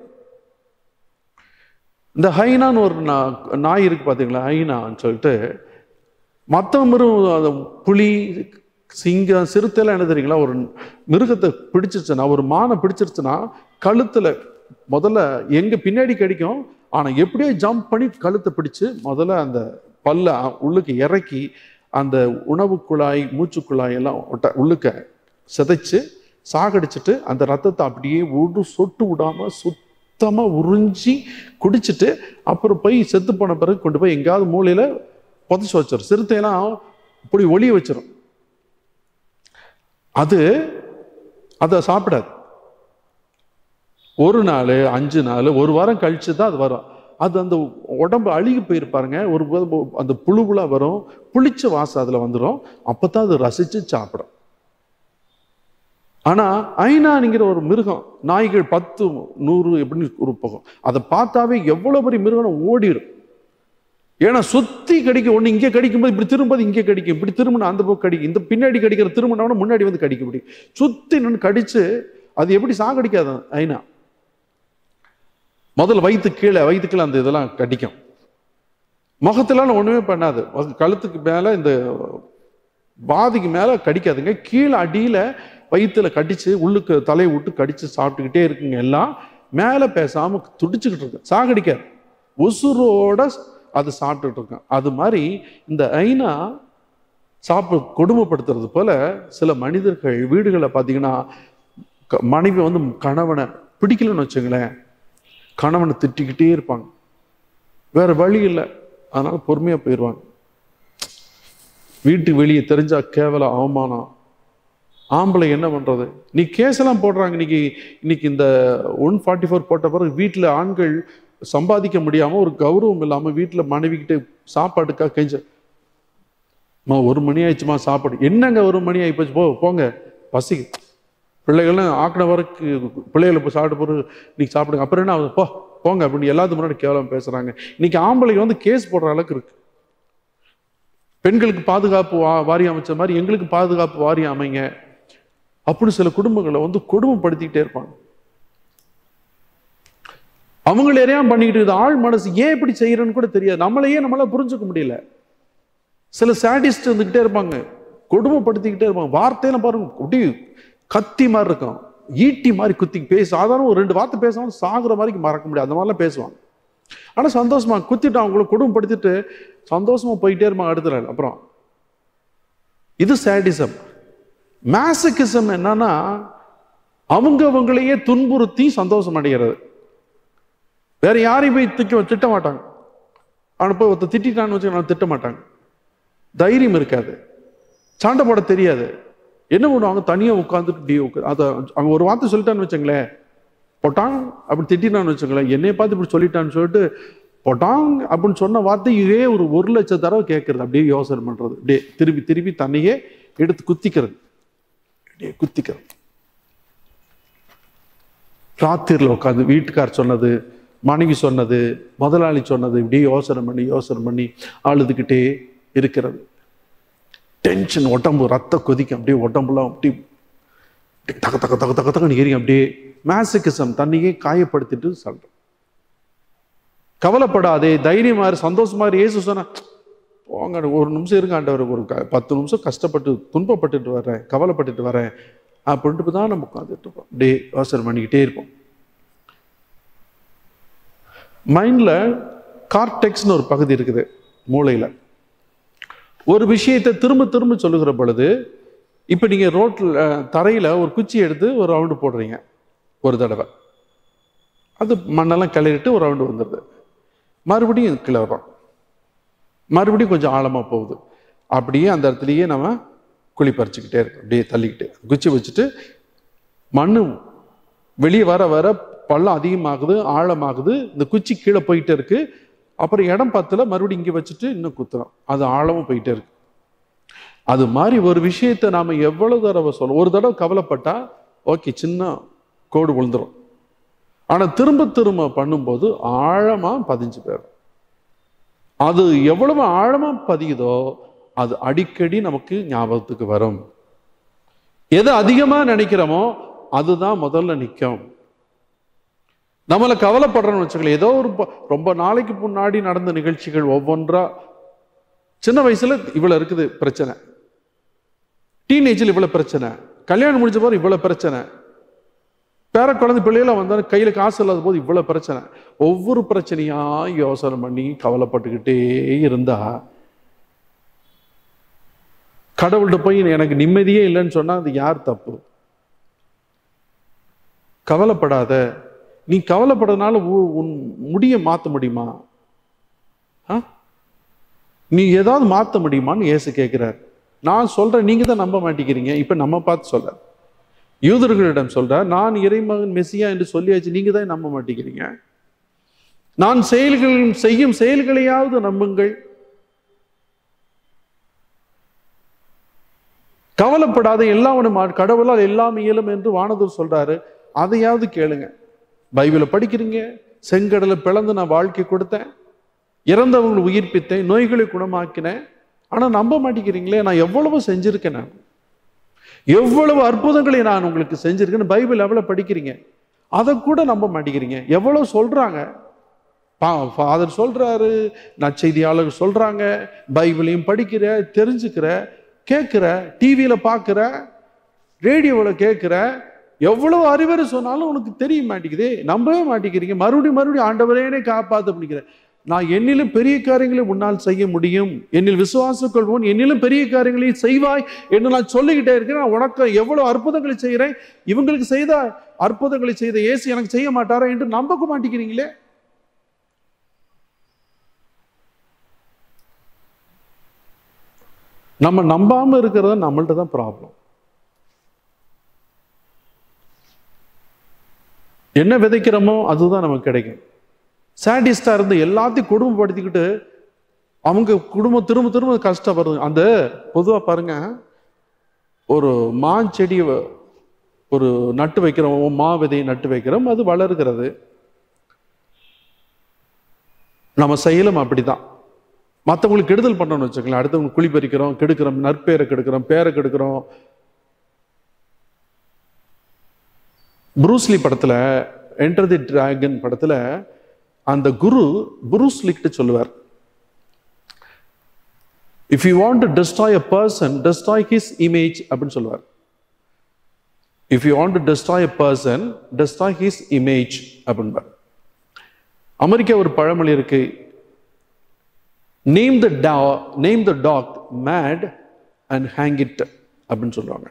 இந்த ஹைனான்னு ஒரு நா- நாய் இருக்கு பாத்தீங்களா ஹைனான்னு சொல்லிட்டு மற்ற மிருகம் அந்த புலி சிங்கம் சிறுத்தைலாம் என்ன தெரியுங்களா ஒரு மிருகத்தை பிடிச்சிருச்சுன்னா ஒரு மானை பிடிச்சிருச்சுன்னா கழுத்துல முதல்ல எங்க பின்னாடி கடிக்கும் ஆனா எப்படியோ ஜம்ப் பண்ணி கழுத்தை பிடிச்சு முதல்ல அந்த பல்ல உள்ளுக்கு இறக்கி அந்த உணவு குழாய் மூச்சு குழாய் எல்லாம் ஒட்ட- உள்ளுக்க சிதைச்சு சாகடிச்சிட்டு அந்த ரத்தத்தை அப்படியே ஒரு சொட்டு விடாம சுத்தமா உறிஞ்சி குடிச்சிட்டு அப்புறம் போய் செத்து போன பிறகு கொண்டு போய் எங்கேயாவது மூலையில புதைச்சு வச்சிடும் சிறுத்தையெல்லாம் இப்படி ஒளிய வச்சிரும் அது அதை சாப்பிடாது ஒரு நாள் அஞ்சு நாள் ஒரு வாரம் கழிச்சு தான் அது வரும் அது அந்த உடம்பு அழுகி போயிருப்பாருங்க ஒரு பு- அந்த புழு புழா வரும் புளிச்ச வாசம் அதுல வந்துடும் அப்பதான் அது ரசிச்சு சாப்பிடும் ஆனா ஐநானிங்கிற ஒரு மிருகம் நாய்கள் பத்து நூறு எப்படின்னு ஒரு போகும் அதை பார்த்தாவே எவ்வளவு பெரிய மிருகம் ஓடிடும் ஏன்னா சுத்தி கடிக்கும் ஒண்ணு இங்கே கடிக்கும்போது இப்படி திரும்பும்போது இங்கே கடிக்கும் இப்படி திரும்பினா அந்த பக்கம் கடிக்கும் இந்த பின்னாடி கடிக்கிற திரும்பினவன முன்னாடி வந்து கடிக்க முடியும் சுத்தி நின்று கடிச்சு அது எப்படி சாகடிக்காது ஐநா முதல்ல வயிற்று கீழே வயிற்று கீழே அந்த இதெல்லாம் கடிக்கும் முகத்திலாம் ஒண்ணுமே பண்ணாது அது கழுத்துக்கு மேல இந்த பாதிக்கு மேல கடிக்காதுங்க கீழே அடியில வயிற்றுல கடிச்சு உள்ளுக்கு தலையை விட்டு கடிச்சு சாப்பிட்டுக்கிட்டே இருக்குங்க எல்லாம் மேலே பேசாம துடிச்சுக்கிட்டு இருக்கு சாகடிக்காது உசுரோட அது சாப்பிட்டுட்டு இருக்கேன் அது மாதிரி இந்த ஐனா சாப்பிட கொடுமைப்படுத்துறது போல சில மனிதர்கள் வீடுகளை பார்த்தீங்கன்னா க- மனைவி வந்து கணவனை பிடிக்கலன்னு வச்சுங்களேன் கணவனை திட்டிக்கிட்டே இருப்பாங்க வேற வழி இல்லை அதனால பொறுமையா போயிடுவாங்க வீட்டுக்கு வெளியே தெரிஞ்சா கேவலம் அவமானம் ஆம்பளை என்ன பண்றது நீ கேஸ் எல்லாம் போடுறாங்க இன்னைக்கு இன்னைக்கு இந்த ஒன் ஃபார்ட்டி ஃபோர் போட்ட பிறகு வீட்டில் ஆண்கள் சம்பாதிக்க முடியாம ஒரு கௌரவம் இல்லாம வீட்டில் மனைவி கிட்ட சாப்பாட்டுக்காக கெஞ்ச அம்மா ஒரு மணி ஆயிடுச்சுமா சாப்பாடு என்னங்க ஒரு மணி ஆகி போச்சு போ போங்க பசி பிள்ளைகள்லாம் ஆக்கின வரைக்கும் பிள்ளைகளை இப்போ சாப்பிட்டு போகிற இன்னைக்கு சாப்பிடுங்க அப்புறம் என்ன ஆகுது? போ போங்க அப்படின்னு எல்லாத்துக்கு முன்னாடி கேவலம் பேசுறாங்க இன்னைக்கு ஆம்பளைங்க வந்து கேஸ் போடுற அளவுக்கு இருக்கு பெண்களுக்கு பாதுகாப்பு வா- வாரியம் அமைச்ச மாதிரி எங்களுக்கு பாதுகாப்பு வாரியம் அமைங்க அப்படி சில குடும்பங்களை வந்து கொடுமைப்படுத்திக்கிட்டே இருப்பாங்க அவங்கள எதையாம் பண்ணிக்கிட்டு இது ஆள் மனசு ஏன் இப்படி செய்யறன்னு கூட தெரியாது நம்மளையே நம்மளால புரிஞ்சுக்க முடியல சில சாடிஸ்ட் இருந்துகிட்டே இருப்பாங்க கொடுமைப்படுத்திக்கிட்டே இருப்பாங்க வார்த்தையெல்லாம் பாருங்க அப்படி கத்தி மாதிரி இருக்கும் ஈட்டி மாதிரி குத்தி பேசி சாதாரண ஒரு ரெண்டு வார்த்தை பேசாமல் சாகுற மாதிரி மறக்க முடியாது அந்த மாதிரிலாம் பேசுவாங்க ஆனா சந்தோஷமா குத்திட்டு அவங்கள கொடுமைப்படுத்திட்டு சந்தோஷமா போயிட்டே இருப்பாங்க அடுத்த நாள் அப்புறம் இது சேடிசம் மேசக்கிசம் என்னன்னா அவங்க அவங்களையே துன்புறுத்தி சந்தோஷம் அடைகிறது வேற யாரையும் போய் திக்க திட்ட மாட்டாங்க அவனை போய் ஒருத்தர் திட்டான்னு வச்சு நான் திட்ட மாட்டாங்க தைரியம் இருக்காது சண்டை போட தெரியாது என்ன பண்ணுவாங்க தனியா உட்காந்துட்டு இப்படி உட்கா- அதை அவங்க ஒரு வார்த்தை சொல்லிட்டான்னு வச்சுங்களேன் பொட்டாங் அப்படி திட்டினான்னு வச்சுங்களேன் என்னைய பார்த்து இப்படி சொல்லிட்டான்னு சொல்லிட்டு பொட்டாங் அப்படின்னு சொன்ன வார்த்தை இதே ஒரு ஒரு லட்சம் தடவை கேட்கறது அப்படியே யோசனை பண்றது அப்படியே திருப்பி திருப்பி தன்னையே எடுத்து குத்திக்கிறது அப்படியே குத்திக்கிறது ராத்திரில உட்காந்து வீட்டுக்கார் சொன்னது மனைவி சொன்னது முதலாளி சொன்னது இப்படியே யோசனை பண்ணி யோசனை பண்ணி அழுதுகிட்டே இருக்கிறது டென்ஷன் உடம்பு ரத்த கொதிக்கும் அப்படியே உடம்புலாம் அப்படி அப்படியே தக தக தக தக தகன்னு எரியும் அப்படியே மேசக்கிசம் தன்னையே காயப்படுத்திட்டு சொல்றேன் கவலைப்படாதே தைரியமா இரு சந்தோஷமா இரு இயேசு சொன்ன போங்க ஒரு நிமிஷம் இருங்க ஆண்டவர் ஒரு க- பத்து நிமிஷம் கஷ்டப்பட்டு துன்பப்பட்டுட்டு வர்றேன் கவலைப்பட்டுட்டு வரேன் அப்படின்ட்டு தான் நம்ம உட்காந்துட்டு இருப்போம் அப்படியே யோசனை பண்ணிக்கிட்டே இருப்போம் மைண்ட்ல கார்டெக்ஸ்னு ஒரு பகுதி இருக்குது மூளையில ஒரு விஷயத்தை திரும்ப திரும்ப சொல்லுகிற பொழுது இப்போ நீங்க ரோட்ல அஹ், தரையில ஒரு குச்சி எடுத்து ஒரு ரவுண்டு போடுறீங்க ஒரு தடவை அது மண்ணெல்லாம் கிளறிட்டு ஒரு ரவுண்டு வந்துடுது மறுபடியும் கீழே வரும் மறுபடியும் கொஞ்சம் ஆழமா போகுது அப்படியே அந்த இடத்துலயே நம்ம குழி பறிச்சுக்கிட்டே இருக்கோம் அப்படியே தள்ளிக்கிட்டு குச்சி வச்சுட்டு மண்ணு வெளியே வர வர பள்ளம் அதிகமாகுது ஆழமாகுது இந்த குச்சி கீழே போயிட்டே இருக்கு அப்புறம் இடம் பத்துல மறுபடியும் இங்கே வச்சுட்டு இன்னும் குத்துறோம் அது ஆழமும் போயிட்டே இருக்கு அது மாதிரி ஒரு விஷயத்தை நாம எவ்வளவு தடவை சொல்ல ஒரு தடவை கவலைப்பட்டா ஓகே சின்ன கோடு விழுந்துரும் ஆனா திரும்ப திரும்ப பண்ணும்போது ஆழமா பதிஞ்சு போயிடும் அது எவ்வளவு ஆழமா பதியுதோ அது அடிக்கடி நமக்கு ஞாபகத்துக்கு வரும் எது அதிகமா நினைக்கிறோமோ அதுதான் முதல்ல நிற்கும் நம்மளை கவலைப்படுறோம்னு வச்சுக்கல ஏதோ ஒரு ப- ரொம்ப நாளைக்கு முன்னாடி நடந்த நிகழ்ச்சிகள் ஒவ்வொன்றா சின்ன வயசுல இவ்வளவு இருக்குது பிரச்சனை டீனேஜில் இவ்வளவு பிரச்சனை கல்யாணம் முடிஞ்ச போது இவ்வளவு பிரச்சனை பேர குழந்தை பிள்ளைகள வந்தாலும் கையில காசு இல்லாத போது இவ்வளவு பிரச்சனை ஒவ்வொரு பிரச்சனையா யோசனை பண்ணி கவலைப்பட்டுக்கிட்டே இருந்தா கடவுள்கிட்ட போய் எனக்கு நிம்மதியே இல்லைன்னு சொன்னா அது யார் தப்பு கவலைப்படாத நீ கவலைப்படுறதுனால உ- உன் முடிய மாத்த முடியுமா ஆ? நீ ஏதாவது மாத்த முடியுமான்னு இயேசு கேட்கிறார் நான் சொல்றேன் நீங்க தான் நம்ப மாட்டேங்கிறீங்க இப்ப நம்ம பார்த்து சொல்ற யூதர்களிடம் சொல்ற நான் இறைமகன் மெசியா என்று சொல்லியாச்சு நீங்க தான் நம்ப மாட்டேங்கிறீங்க நான் செயல்கள் செய்யும் செயல்களையாவது நம்புங்கள் கவலைப்படாத எல்லாம் உனக்கு மா- கடவுளால் எல்லாம் இயலும் என்று வானதூர் சொல்றாரு அதையாவது கேளுங்க பைபிளை படிக்கிறீங்க செங்கடலை பிளந்து நான் வாழ்க்கை கொடுத்தேன் இறந்தவங்களை உயிர்ப்பித்தேன் நோய்களை குணமாக்கினேன் ஆனா நம்ப மாட்டேங்கிறீங்களே நான் எவ்வளவு செஞ்சிருக்கேன் நான் எவ்வளவு அற்புதங்களை நான் உங்களுக்கு செஞ்சிருக்கேன்னு பைபிள் எவ்வளவு படிக்கிறீங்க அதை கூட நம்ப மாட்டேங்கிறீங்க எவ்வளவு சொல்றாங்க ஃபாதர் சொல்றாரு நற்செய்தியாளர் சொல்றாங்க பைபிளையும் படிக்கிற தெரிஞ்சுக்கிற கேட்கிற டிவியில பார்க்கிற ரேடியோவில் கேட்குற எவ்வளவு அறிவுரை சொன்னாலும் உனக்கு தெரிய மாட்டேங்குதே நம்பவே மாட்டேங்கிறீங்க மறுபடியும் மறுபடியும் ஆண்டவரேனே காப்பாத்து அப்படிங்கிற நான் என்னிலும் பெரிய காரியங்களை உன்னால் செய்ய முடியும் என்னில் விசுவாசம் கொள்வோன் என்னிலும் பெரிய காரியங்களை செய்வாய் என்று நான் சொல்லிக்கிட்டே இருக்கிறேன் நான் உனக்கு எவ்வளவு அற்புதங்களை செய்கிறேன் இவங்களுக்கு செய்த அற்புதங்களை செய்த இயேசு எனக்கு செய்ய மாட்டாரா என்று நம்பக்க மாட்டேங்கிறீங்களே நம்ம நம்பாம இருக்கிறது நம்மள்ட்ட தான் ப்ராப்ளம் என்ன விதைக்கிறோமோ அதுதான் நமக்கு கிடைக்கும் சாடிஸ்டா இருந்து எல்லாத்தையும் குடும்பப்படுத்திக்கிட்டு அவங்க குடும்பம் திரும்ப திரும்ப கஷ்டப்படுறது அந்த பொதுவா பாருங்க ஒரு மா செடியை வ- ஒரு நட்டு வைக்கிறோம் மா விதையை நட்டு வைக்கிறோம் அது வளர்கிறது நம்ம செயலும் அப்படிதான் மற்றவங்களுக்கு கெடுதல் பண்ணணும்னு வச்சுக்கலாம் அடுத்தவங்க குழி பறிக்கிறோம் கெடுக்கிறோம் நற்பேரை கெடுக்கிறோம் பேரை கெடுக்கிறோம் புரூஸ்லி படத்துல என்டர் தி டிராகன் படத்துல அந்த குரு புரூஸ்லிக்கிட்ட சொல்லுவார் if you want to destroy a person destroy his image அப்படின்னு சொல்லுவார் if you want to destroy a person destroy his image அப்படின்பார் அமெரிக்கா ஒரு பழமொழி இருக்கு name the dog name the dog mad and hang it அப்படின்னு சொல்றாங்க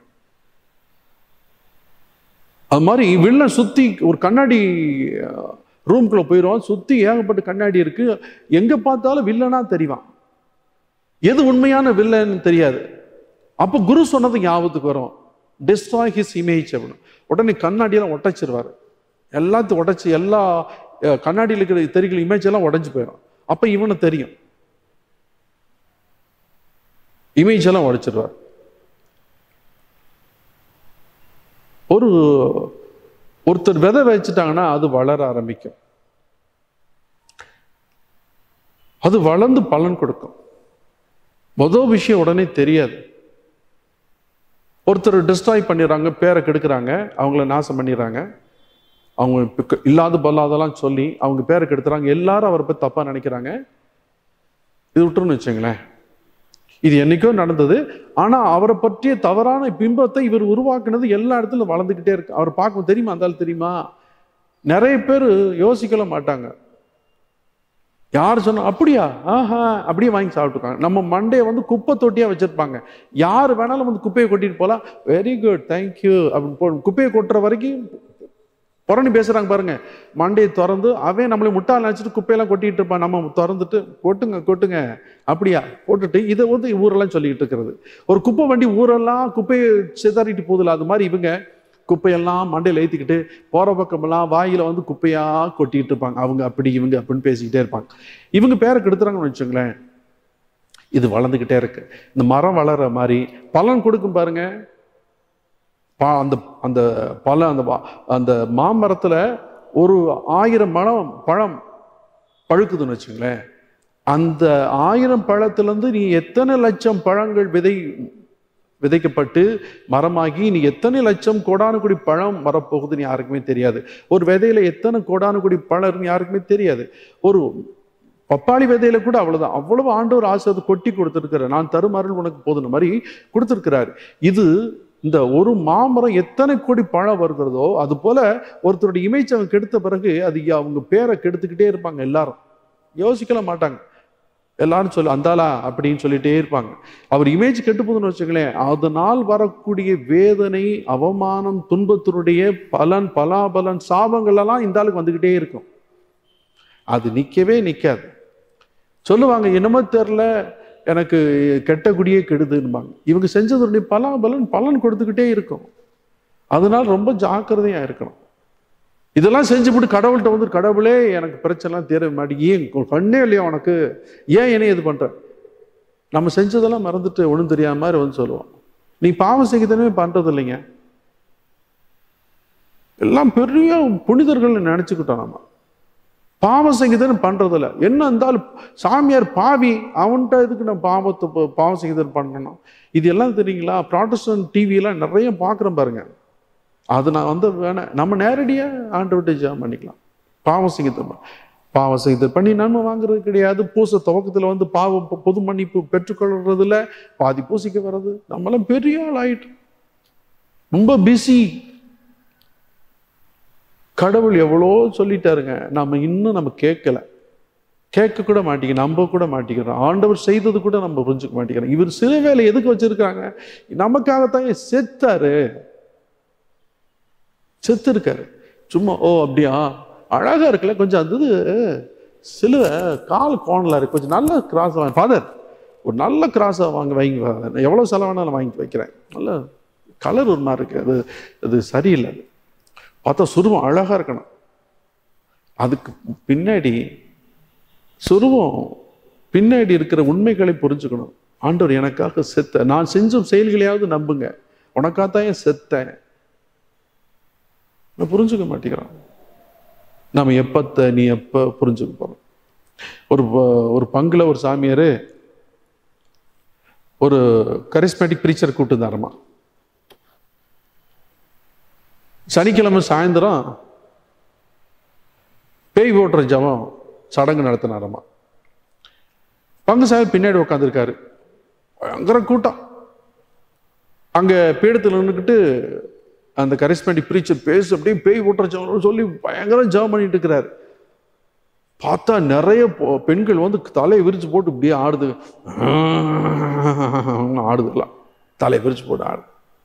அது மாதிரி வில்லன் சுத்தி ஒரு கண்ணாடி ரூம்குள்ள போயிடும் சுத்தி ஏகப்பட்ட கண்ணாடி இருக்கு எங்க பார்த்தாலும் வில்லனா தெரிவான் எது உண்மையான வில்லன் தெரியாது அப்போ குரு சொன்னது ஞாபகத்துக்கு வரும் டிஸ்ட்ராய் ஹிஸ் இமேஜ் அப்படின்னு உடனே கண்ணாடியெல்லாம் ஒட்டச்சிருவாரு எல்லாத்தையும் உடைச்சு எல்லா அஹ், கண்ணாடியில் இருக்கிற தெரிகிற இமேஜ் எல்லாம் உடைஞ்சு போயிடும் அப்ப இவனை தெரியும் இமேஜ் எல்லாம் உடைச்சிருவார் ஒரு ஒருத்தர் விதை வச்சுட்டாங்கன்னா அது வளர ஆரம்பிக்கும் அது வளர்ந்து பலன் கொடுக்கும் மொதல் விஷயம் உடனே தெரியாது ஒருத்தர் டிஸ்ட்ராய் பண்ணிடுறாங்க பேரை கெடுக்குறாங்க அவங்கள நாசம் பண்ணிடுறாங்க அவங்க இப்ப இல்லாத பொல்லாதெல்லாம் சொல்லி அவங்க பேரை கெடுத்துறாங்க எல்லாரும் அவரை பத்தி தப்பா நினைக்கிறாங்க இது விட்டுருன்னு வச்சுங்களேன் இது என்னைக்கோ நடந்தது ஆனா அவரை பற்றிய தவறான பிம்பத்தை இவர் உருவாக்குனது எல்லா இடத்துலயும் வளர்ந்துக்கிட்டே இருக்கு அவர் பார்க்கும் தெரியுமா அந்த ஆள் தெரியுமா நிறைய பேர் யோசிக்கல மாட்டாங்க யார் சொன்னா அப்படியா ஆஹா அப்படியே வாங்கி சாப்பிட்டுருக்காங்க நம்ம மண்டையை வந்து குப்பை தொட்டியா வச்சிருப்பாங்க யார் வேணாலும் வந்து குப்பையை கொட்டிட்டு போலாம் வெரி குட் தேங்க்யூ அப்படின்னு போ குப்பையை கொட்டுற வரைக்கும் புறணி பேசுறாங்க பாருங்க மண்டையை திறந்து அவன் நம்மளை முட்டாள் நினைச்சிட்டு குப்பையெல்லாம் கொட்டிட்டு இருப்பான் நம்ம திறந்துட்டு கொட்டுங்க கொட்டுங்க அப்படியா போட்டுட்டு இதை வந்து ஊரெல்லாம் சொல்லிட்டு இருக்கிறது ஒரு குப்பை வண்டி ஊரெல்லாம் குப்பையை சிதறிட்டு போகுதுல அது மாதிரி இவங்க குப்பையெல்லாம் மண்டையில் ஏற்றிக்கிட்டு போகிற பக்கமெல்லாம் வாயில வந்து குப்பையா கொட்டிட்டு இருப்பாங்க அவங்க அப்படி இவங்க அப்படின்னு பேசிக்கிட்டே இருப்பாங்க இவங்க பேரை கெடுத்துறாங்கன்னு வச்சுங்களேன் இது வளர்ந்துக்கிட்டே இருக்கு இந்த மரம் வளர்ற மாதிரி பலன் கொடுக்கும் பாருங்க பா அந்த அந்த பல அந்த வா- அந்த மாமரத்துல ஒரு ஆயிரம் பழம் பழம் பழுக்குதுன்னு வச்சுங்களேன் அந்த ஆயிரம் பழத்திலிருந்து நீ எத்தனை லட்சம் பழங்கள் விதை விதைக்கப்பட்டு மரமாகி நீ எத்தனை லட்சம் கோடானுகுடி பழம் வரப்போகுதுன்னு யாருக்குமே தெரியாது ஒரு விதையில எத்தனை கோடானுகுடி பழம் யாருக்குமே தெரியாது ஒரு பப்பாளி விதையில கூட அவ்வளவுதான் அவ்வளவு ஆண்டவர் ஆசை கொட்டி கொடுத்திருக்கிறார் நான் தரும் அருள் உனக்கு போதுன மாதிரி கொடுத்திருக்கிறார் இது இந்த ஒரு மாமரம் எத்தனை கோடி பழம் வருகிறதோ அது போல ஒருத்தருடைய இமேஜ் அவங்க கெடுத்த பிறகு அது அவங்க பேரை கெடுத்துக்கிட்டே இருப்பாங்க எல்லாரும் யோசிக்கல மாட்டாங்க எல்லாரும் சொல்லு அந்தாளா அப்படின்னு சொல்லிட்டே இருப்பாங்க அவர் இமேஜ் கெட்டு போகுதுன்னு வச்சுங்களேன் அதனால் வரக்கூடிய வேதனை அவமானம் துன்பத்தினுடைய பலன் பலாபலன் சாபங்கள் எல்லாம் இந்த ஆளுக்கு வந்துகிட்டே இருக்கும் அது நிக்கவே நிக்காது சொல்லுவாங்க என்னமோ தெரில எனக்கு கெட்ட குடியே கெடுதுன்பாங்க இவங்க செஞ்சதுடைய பலாபலன் பலன் கொடுத்துக்கிட்டே இருக்கும் அதனால ரொம்ப ஜாக்கிரதையா இருக்கணும் இதெல்லாம் செஞ்சுவிட்டு கடவுள்கிட்ட வந்து கடவுளே எனக்கு பிரச்சனைலாம் தீர மாட்டேங்க ஏன் கண்ணே இல்லையா உனக்கு ஏன் என்னை இது பண்ற நம்ம செஞ்சதெல்லாம் மறந்துட்டு ஒன்றும் தெரியாம மாதிரி வந்து சொல்லுவோம் நீ பாவம் செய்யதானே பண்றது இல்லைங்க எல்லாம் பெரிய புனிதர்கள் நினைச்சுக்கிட்டோம் நம்ம பாவம் செய்யுதுன்னு பண்றதில்ல என்ன இருந்தாலும் சாமியார் பாவி அவன்கிட்ட எதுக்கு நான் பாவத்தை ப- பாவம் செய்யுதுன்னு பண்ணணும் இது எல்லாம் தெரியுங்களா ப்ராட்டஸ்டன் டிவியெல்லாம் நிறைய பார்க்குறேன் பாருங்க அது நான் வந்து வேணாம் நம்ம நேரடியாக ஆண்டவர்கிட்ட ஜெபம் பண்ணிக்கலாம் பாவம் செய்யுது பாவம் செய்து பண்ணி நன்மை வாங்குறது கிடையாது பூச துவக்கத்தில் வந்து பாவம் பொ- பொது மன்னிப்பு பெற்றுக்கொள்றதுல பாதி பூசிக்க வர்றது நம்மளாம் பெரிய ஆள் ஆயிட்டு ரொம்ப பிஸி கடவுள் எவ்வளோ சொல்லிட்டாருங்க நம்ம இன்னும் நம்ம கேட்கல கேட்க கூட மாட்டேங்கிறோம் நம்ப கூட மாட்டேங்கிறோம் ஆண்டவர் செய்தது கூட நம்ம புரிஞ்சுக்க மாட்டேங்கிறோம் இவர் சிறு வேலை எதுக்கு வச்சிருக்காங்க நமக்காகத்தான் ஏன் செத்தாரு செத்து இருக்காரு சும்மா ஓ அப்படியா அழகா இருக்குல்ல கொஞ்சம் அது சிலுவை கால் கோணலா இருக்கு கொஞ்சம் நல்ல கிராஸ் வாங்க ஃபாதர் ஒரு நல்ல கிராஸை வாங்க வைங்க father. நான் எவ்வளோ செலவானாலும் வாங்கி வைக்கிறேன் நல்ல கலர் ஒரு மாதிரி இருக்கு அது அது சரியில்லை அது பார்த்தா சுருவம் அழகா இருக்கணும் அதுக்கு பின்னாடி சுருவம் பின்னாடி இருக்கிற உண்மைகளை புரிஞ்சுக்கணும் ஆண்டவர் எனக்காக செத்த நான் செஞ்சும் செயல்களையாவது நம்புங்க உனக்காகத்தான் ஏன் செத்தேன் நான் புரிஞ்சுக்க மாட்டேங்கிறான் நம்ம எப்பத்த நீ எப்ப புரிஞ்சுக்க போறோம் ஒரு ப- ஒரு பங்குல ஒரு சாமியார் ஒரு கரிஸ்மேட்டிக் ப்ரீச்சர் கூப்பிட்டுருந்தாரம்மா சனிக்கிழமை சாயந்தரம் பேய் ஓட்டுற ஜபம் சடங்கு நடத்தினாரம்மா பங்கு சாஹிப் பின்னாடி உட்காந்துருக்காரு பயங்கர கூட்டம் அங்க பீடத்தில் நின்றுக்கிட்டு அந்த கரிஸ்மேட்டிக் ப்ரீச்சர் பேசு அப்படியே பேய் ஓட்டுற ஜபம் சொல்லி பயங்கரம் ஜபம் பண்ணிட்டு இருக்கிறாரு பார்த்தா நிறைய பொ- பெண்கள் வந்து தலையை விரிச்சு போட்டு இப்படியே ஆடுது ஆடுதுலாம் தலையை விரிச்சு போட்டு ஆடுது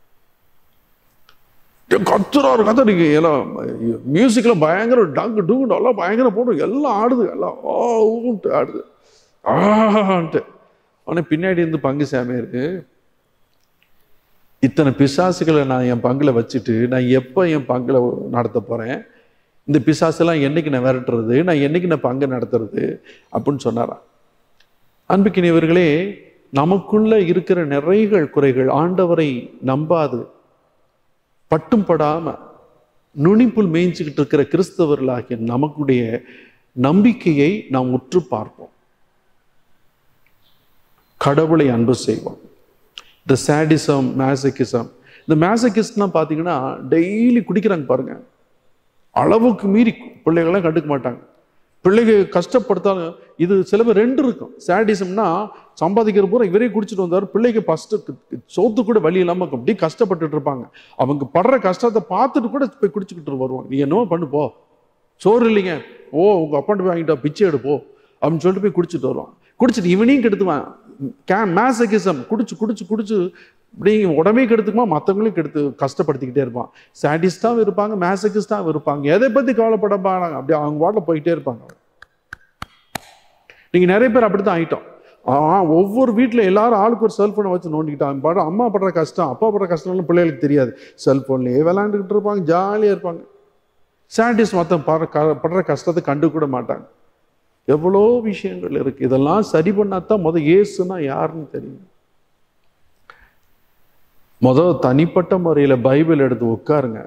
கத்துறாரு கத்துறீங்க எல்லாம் மியூசிக்ல பயங்கர டங்கு டூங்கு எல்லாம் பயங்கர போட்டு எல்லாம் ஆடுது எல்லாம் ஓ ஊன்ட்டு ஆடுது ஆன்ட்டு ஆனால் பின்னாடி இருந்து பங்கு சாமியாரு இத்தனை பிசாசுகளை நான் என் பங்குல வச்சுட்டு நான் எப்போ என் பங்குல நடத்த போறேன் இந்த பிசாசெல்லாம் என்னைக்கு நான் விரட்டுறது நான் என்னைக்கு நான் பங்கு நடத்துறது அப்படின்னு சொன்னாராம் அன்புக்கினியவர்களே நமக்குள்ள இருக்கிற நிறைகள் குறைகள் ஆண்டவரை நம்பாது பட்டும் படாம நுனிப்புல் மேய்ஞ்சிக்கிட்டு இருக்கிற கிறிஸ்தவர்களாகிய நமக்குடைய நம்பிக்கையை நாம் உற்று பார்ப்போம் கடவுளை அன்பு செய்வோம் இந்த சாடிசம் மேசக்கிசம் இந்த மேசக்கிஸ்ட்லாம் பார்த்தீங்கன்னா டெய்லி குடிக்கிறாங்க பாருங்க அளவுக்கு மீறி பிள்ளைகள்லாம் கண்டுக்க மாட்டாங்க பிள்ளைங்க கஷ்டப்படுத்தாலும் இது சில பேர் ரெண்டு இருக்கும் சாடிசம்னா சம்பாதிக்கிற பூரா இவரே குடிச்சிட்டு வந்தார் பிள்ளைக்கு ஃபஸ்ட்டு சோத்து கூட வழி இல்லாமல் அப்படியே கஷ்டப்பட்டுட்டு இருப்பாங்க அவங்க படுற கஷ்டத்தை பார்த்துட்டு கூட போய் குடிச்சுக்கிட்டு வருவாங்க நீ என்னவோ பண்ணு போ சோறு இல்லைங்க ஓ உங்க அப்பாண்ட போய் வாங்கிட்டா பிச்சை எடு போ அப்படின்னு சொல்லிட்டு போய் குடிச்சிட்டு வருவான் குடிச்சிட்டு இவனையும் கெடுத்துவான் கே மேசகிசம் குடிச்சு குடிச்சு குடிச்சு இப்படி உடம்பே கெடுத்துக்குமா மற்றவங்களையும் கெடுத்து கஷ்டப்படுத்திக்கிட்டே இருப்பான் சாடிஸ்டாகவும் இருப்பாங்க மேசகிஸ்டாகவும் இருப்பாங்க எதை பற்றி கவலைப்பட மாட்டாங்க அப்படி அவங்க பாட்டில் போயிட்டே இருப்பாங்க நீங்க நிறைய பேர் அப்படித்தான் ஆயிட்டோம் ஆ, ஒவ்வொரு வீட்டில் எல்லாரும் ஆளுக்கு ஒரு செல்போனை வச்சு நோண்டிக்கிட்டாங்க பாடு அம்மா படுற கஷ்டம் அப்பா படுற கஷ்டம்லாம் பிள்ளைகளுக்கு தெரியாது செல்போன்லேயே விளையாண்டுக்கிட்டு இருப்பாங்க ஜாலியாக இருப்பாங்க சாண்டிஸ் மற்ற படுற க- படுற கஷ்டத்தை கண்டு கூட மாட்டாங்க எவ்வளோ விஷயங்கள் இருக்கு இதெல்லாம் சரி பண்ணாதான் முத இயேசுனா யாருன்னு தெரியும் முத தனிப்பட்ட முறையில பைபிள் எடுத்து உட்காருங்க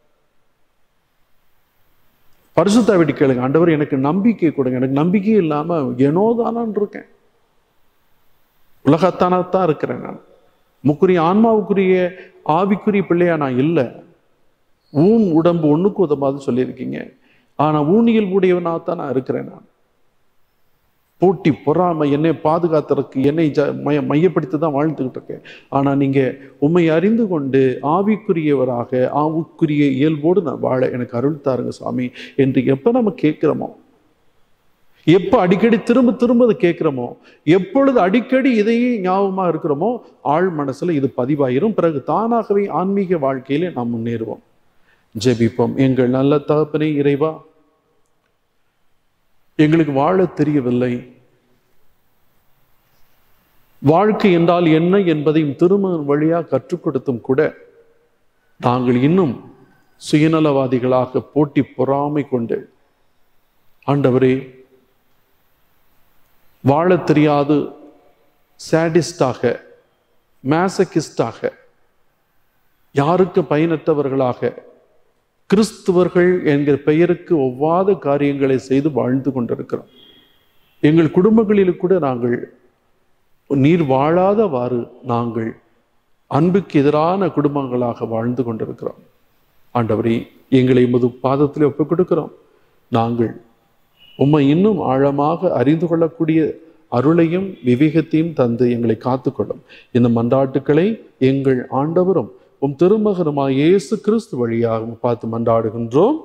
பரிசுத்த விட்டு கேளுங்க ஆண்டவர் எனக்கு நம்பிக்கை கொடுங்க எனக்கு நம்பிக்கை இல்லாம ஏனோதானான் இருக்கேன் உலகத்தானத்தான் இருக்கிறேன் நான் முக்குரிய ஆன்மாவுக்குரிய ஆவிக்குரிய பிள்ளையா நான் இல்லை ஊன் உடம்பு ஒண்ணுக்கு உதவாது சொல்லியிருக்கீங்க ஆனா ஊனியல் உடையவனாகத்தான் நான் இருக்கிறேன் நான் போட்டி பொறாமை என்னை பாதுகாத்துறதுக்கு என்னை ஜ மைய மையப்படுத்தி தான் வாழ்ந்துகிட்டு இருக்கேன் ஆனா நீங்க உண்மை அறிந்து கொண்டு ஆவிக்குரியவராக ஆவுக்குரிய இயல்போடு நான் வாழ எனக்கு அருள் தாருங்க சாமி என்று எப்ப நம்ம கேட்கிறோமோ எப்ப அடிக்கடி திரும்ப திரும்ப அதை கேட்கிறோமோ எப்பொழுது அடிக்கடி இதையே ஞாபகமா இருக்கிறோமோ ஆழ் மனசுல இது பதிவாயிரும் பிறகு தானாகவே ஆன்மீக வாழ்க்கையில நாம் முன்னேறுவோம் ஜெபிப்போம் எங்கள் நல்ல தகப்பனே இறைவா எங்களுக்கு வாழத் தெரியவில்லை வாழ்க்கை என்றால் என்ன என்பதையும் திருமண வழியா கற்றுக் கொடுத்தும் கூட நாங்கள் இன்னும் சுயநலவாதிகளாக போட்டி பொறாமை கொண்டு ஆண்டவரே வாழத் தெரியாது சாடிஸ்டாக மேசகிஸ்டாக யாருக்கு பயனற்றவர்களாக கிறிஸ்துவர்கள் என்கிற பெயருக்கு ஒவ்வாத காரியங்களை செய்து வாழ்ந்து கொண்டிருக்கிறோம் எங்கள் குடும்பங்களில் கூட நாங்கள் நீர் வாழாதவாறு நாங்கள் அன்புக்கு எதிரான குடும்பங்களாக வாழ்ந்து கொண்டிருக்கிறோம் ஆண்டவரே எங்களை உமது பாதத்தில் ஒப்புக் கொடுக்கிறோம் நாங்கள் உம்மை இன்னும் ஆழமாக அறிந்து கொள்ளக்கூடிய அருளையும் விவேகத்தையும் தந்து எங்களை காத்துக்கொள்ளும் இந்த மன்றாட்டுக்களை எங்கள் ஆண்டவரும் உம் திருமகனுமாய் இயேசு கிறிஸ்து வழியாக உம்மை பார்த்து மன்றாடுகின்றோம்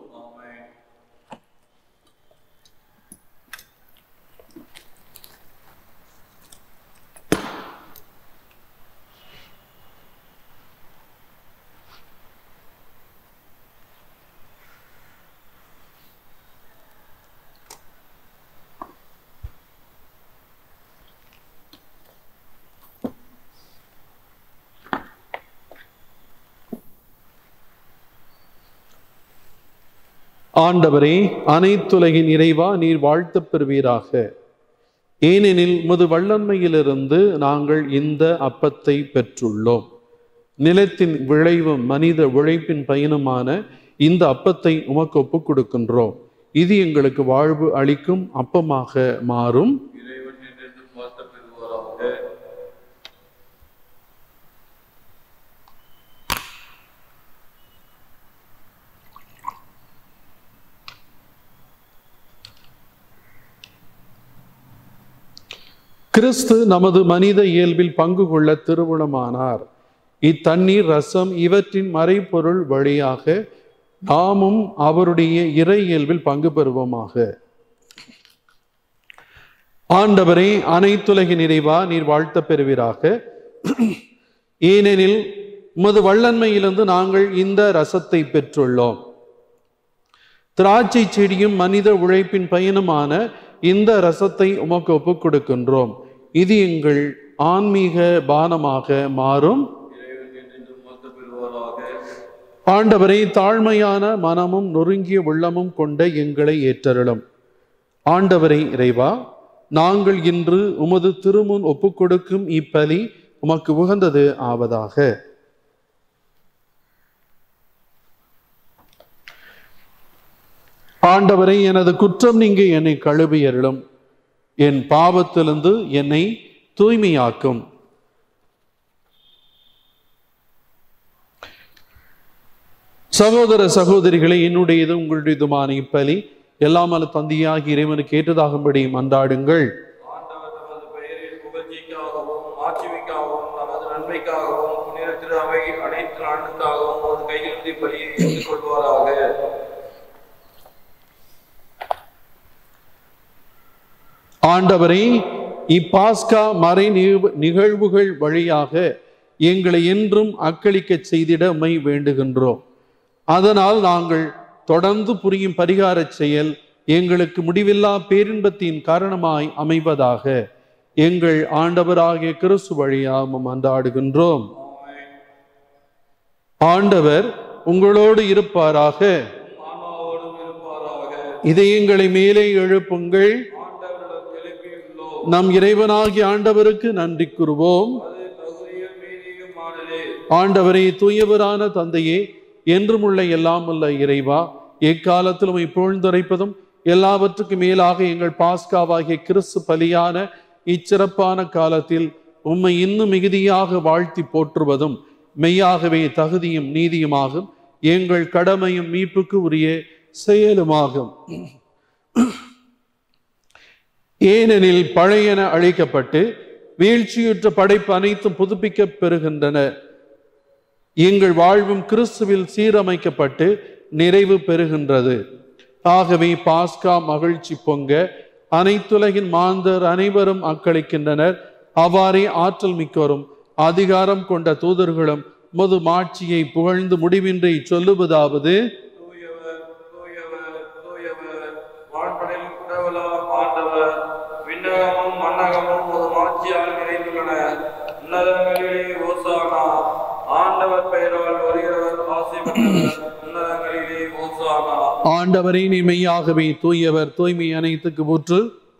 ஆண்டவரே அனைத்துலகின் இறைவா நீர் வாழ்த்தப் பெறுவீராக ஏனெனில் முது வல்லன்மையிலிருந்து நாங்கள் இந்த அப்பத்தை பெற்றுள்ளோம் நிலத்தின் விளைவும் மனித உழைப்பின் பயனுமான இந்த அப்பத்தை உமக்கு ஒப்புக் கொடுக்கின்றோம் இது எங்களுக்கு வாழ்வு அளிக்கும் அப்பமாக மாறும் இறைவன் என்று பார்த்த பெறுவாராக கிறிஸ்து நமது மனித இயல்பில் பங்கு கொள்ள திருவுளமானார் இத்தண்ணீர் ரசம் இவற்றின் மறைபொருள் வழியாக நாமும் அவருடைய இறை இயல்பில் பங்கு பெறுவோமாக ஆண்டவரே அனைத்துலகின் நிறைவா நீர் வாழ்த்தப் பெறுவீராக ஏனெனில் உமது வல்லன்மையிலிருந்து நாங்கள் இந்த ரசத்தை பெற்றுள்ளோம் திராட்சை செடியும் மனித உழைப்பின் பயனுமான இந்த ரசத்தை உமக்கு ஒப்புக் கொடுக்கின்றோம் இது எங்கள் ஆன்மீக பானமாக மாறும் இறைவன் என்று பார்த்த பெறுவாராக ஆண்டவரை தாழ்மையான மனமும் நொறுங்கிய உள்ளமும் கொண்ட எங்களை ஏற்றருளும் ஆண்டவரை இறைவா நாங்கள் இன்று உமது திருமுன் ஒப்புக்கொடுக்கும் இப்பலி உமக்கு உகந்தது ஆவதாக ஆண்டவரை எனது குற்றம் நீங்க என்னை கழுவியருளும் என் பாவத்திலிருந்து என்னை தூய்மையாக்கும் சகோதர சகோதரிகளை என்னுடையது உங்களுடையதுமான இப்பலி எல்லாம் அல்ல தந்தையாகி இறைவனுக்கு ஏற்றதாகும்படி மன்றாடுங்கள் ஆண்டவர் நமது பெயரில் புகழ்ச்சிக்காகவும் மாட்சிமைக்காகவும் நமது நன்மைக்காகவும் புனித திரு அவை அனைத்து நாளுக்காகவும் ஒரு கையெழுத்தி பலியை ஏற்றுக்கொள்வாராக ஆண்டவரை இப்பாஸ்கா மறை நிகழ்வு- நிகழ்வுகள் வழியாக எங்களை என்றும் அக்களிக்கச் செய்திட உம்மை வேண்டுகின்றோம் அதனால் நாங்கள் தொடர்ந்து புரியும் பரிகாரச் செயல் எங்களுக்கு முடிவில்லா பேரின்பத்தின் காரணமாய் அமைவதாக எங்கள் ஆண்டவராகிய கிறிஸ்து வழியாகவும் அன்றாடுகின்றோம் ஆண்டவர் உங்களோடு இருப்பாராக ஆன்மாவோடும் இருப்பாராக இதயங்களை மேலே எழுப்புங்கள் ஆண்டவரிடம் எழுப்பியுள்ளோம் நம் இறைவனாகிய ஆண்டவருக்கு நன்றி கூறுவோம் அது தகுதியும் நீதியும் ஆனதே ஆண்டவரே தூயவரான தந்தையே என்றும் உள்ள எல்லாம் உள்ள இறைவா எக்காலத்திலும் இப்பொழுதுரைப்பதும் எல்லாவற்றுக்கும் மேலாக எங்கள் பாஸ்காவாகிய கிறிஸ்து பலியான இச்சிறப்பான காலத்தில் உம்மை இன்னும் மிகுதியாக வாழ்த்தி போற்றுவதும் மெய்யாகவே தகுதியும் நீதியுமாகும் எங்கள் கடமையும் மீட்புக்கு உரிய செயலுமாகும் ஏனெனில் பழையன அழிக்கப்பட்டு வீழ்ச்சியுற்ற படைப்பு அனைத்தும் புதுப்பிக்கப் பெறுகின்றன எங்கள் வாழ்வும் கிறிஸ்துவில் சீரமைக்கப்பட்டு நிறைவு பெறுகின்றது ஆகவே பாஸ்கா மகிழ்ச்சி பொங்க அனைத்துலகின் மாந்தர் அனைவரும் அக்களிக்கின்றனர் அவ்வாறே ஆற்றல் மிக்கோரும் அதிகாரம் கொண்ட தூதர்களும் முது மாட்சியை புகழ்ந்து முடிவின்றி சொல்லுவதாவது தூயவர் தூயவர் தூயவர் வான்படையில் குடவலாம் ஆண்டவர் விண்ணகமும் மன்னகமும் ஒரு மாட்சியால் நிறைந்துள்ளன உன்னதங்களிலே ஓசானா ஆண்டவர் பெயரால் வருகிறவர் ஆசை பெற்றவர் உன்னதங்களிலே ஓசானா ஆண்டவரை நீ மெய்யாகவே தூயவர் தூய்மை அனைத்துக்கு ஊற்று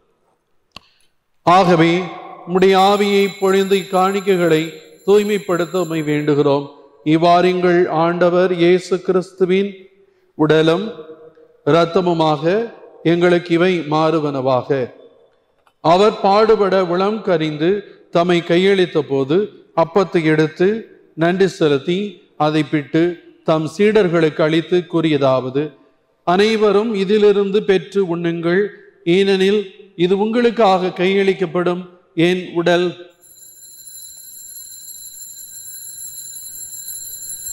ஆகவே உம்முடைய ஆவியை பொழிந்து காணிக்கைகளை தூய்மைப்படுத்த உம்மை வேண்டுகிறோம் இவ்வாறுங்கள் ஆண்டவர் இயேசு கிறிஸ்துவின் உடலும் இரத்தமுமாக எங்களுக்கு இவை மாறுவனவாக அவர் பாடுபட உளம் கரிந்து தம்மை கையளித்த போது அப்பத்தை எடுத்து நன்றி செலுத்தி அதை பிட்டு தம் சீடர்களுக்கு அளித்து கூறியதாவது அனைவரும் இதிலிருந்து பெற்று உண்ணுங்கள் ஏனெனில் இது உங்களுக்காக கையளிக்கப்படும் என் உடல்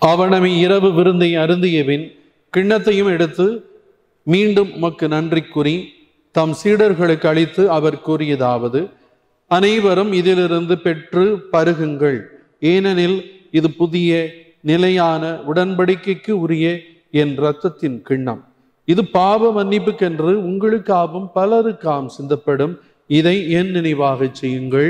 அவனமை இரவு விருந்தை அருந்தியபின் கிண்ணத்தையும் எடுத்து மீண்டும் உமக்கு நன்றி கூறி தம் சீடர்களுக்கு அளித்து அவர் கூறியதாவது அனைவரும் இதிலிருந்து பெற்று பருகுங்கள் ஏனெனில் இது புதிய நிலையான உடன்படிக்கைக்கு உரிய என் இரத்தத்தின் கிண்ணம் இது பாவ மன்னிப்புக்கென்று உங்களுக்காகவும் பலருக்காம் சிந்தப்படும் இதை என் நினைவாகச் செய்யுங்கள்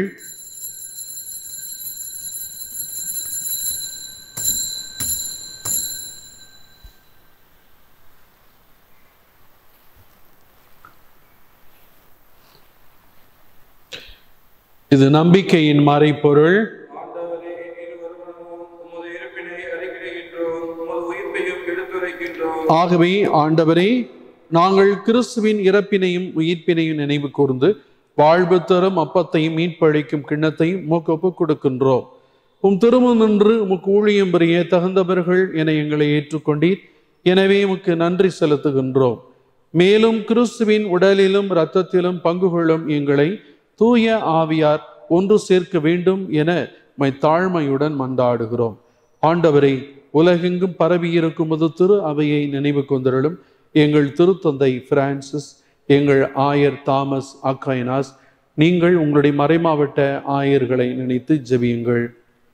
இது நம்பிக்கையின் மறைப்பொருள் ஆண்டவரே இருவருடனும் உமது இருப்பினை அறிக்கையிடுகின்றோம் உமது உயிர்ப்பையும் எடுத்துரைக்கின்றோம் ஆகவே ஆண்டவரே நாங்கள் கிறிஸ்துவின் இறப்பினையும் உயிர்ப்பினையும் நினைவு கூர்ந்து வாழ்வு தரும் அப்பத்தையும் மீட்பளிக்கும் கிண்ணத்தையும் உமக்கு ஒப்புக் கொடுக்கின்றோம் உம் திருமணம் நின்று உமக்கு ஊழியம் புரிய தகுந்தவர்கள் என எங்களை ஏற்றுக்கொண்டீர் எனவே உமக்கு நன்றி செலுத்துகின்றோம் மேலும் கிறிஸ்துவின் உடலிலும் இரத்தத்திலும் பங்கு கொள்ளும் எங்களை தூய ஆவியார் ஒன்று சேர்க்க வேண்டும் என மை தாழ்மையுடன் மன்றாடுகிறோம் ஆண்டவரை உலகெங்கும் பரவியிருக்கும் முது திரு அவையை நினைவு கொண்டிருளும் எங்கள் திருத்தந்தை பிரான்சிஸ் எங்கள் ஆயர் தாமஸ் அக்கைனாஸ் நீங்கள் உங்களுடைய மறைமாவட்ட ஆயர்களை நினைத்து ஜெபியுங்கள்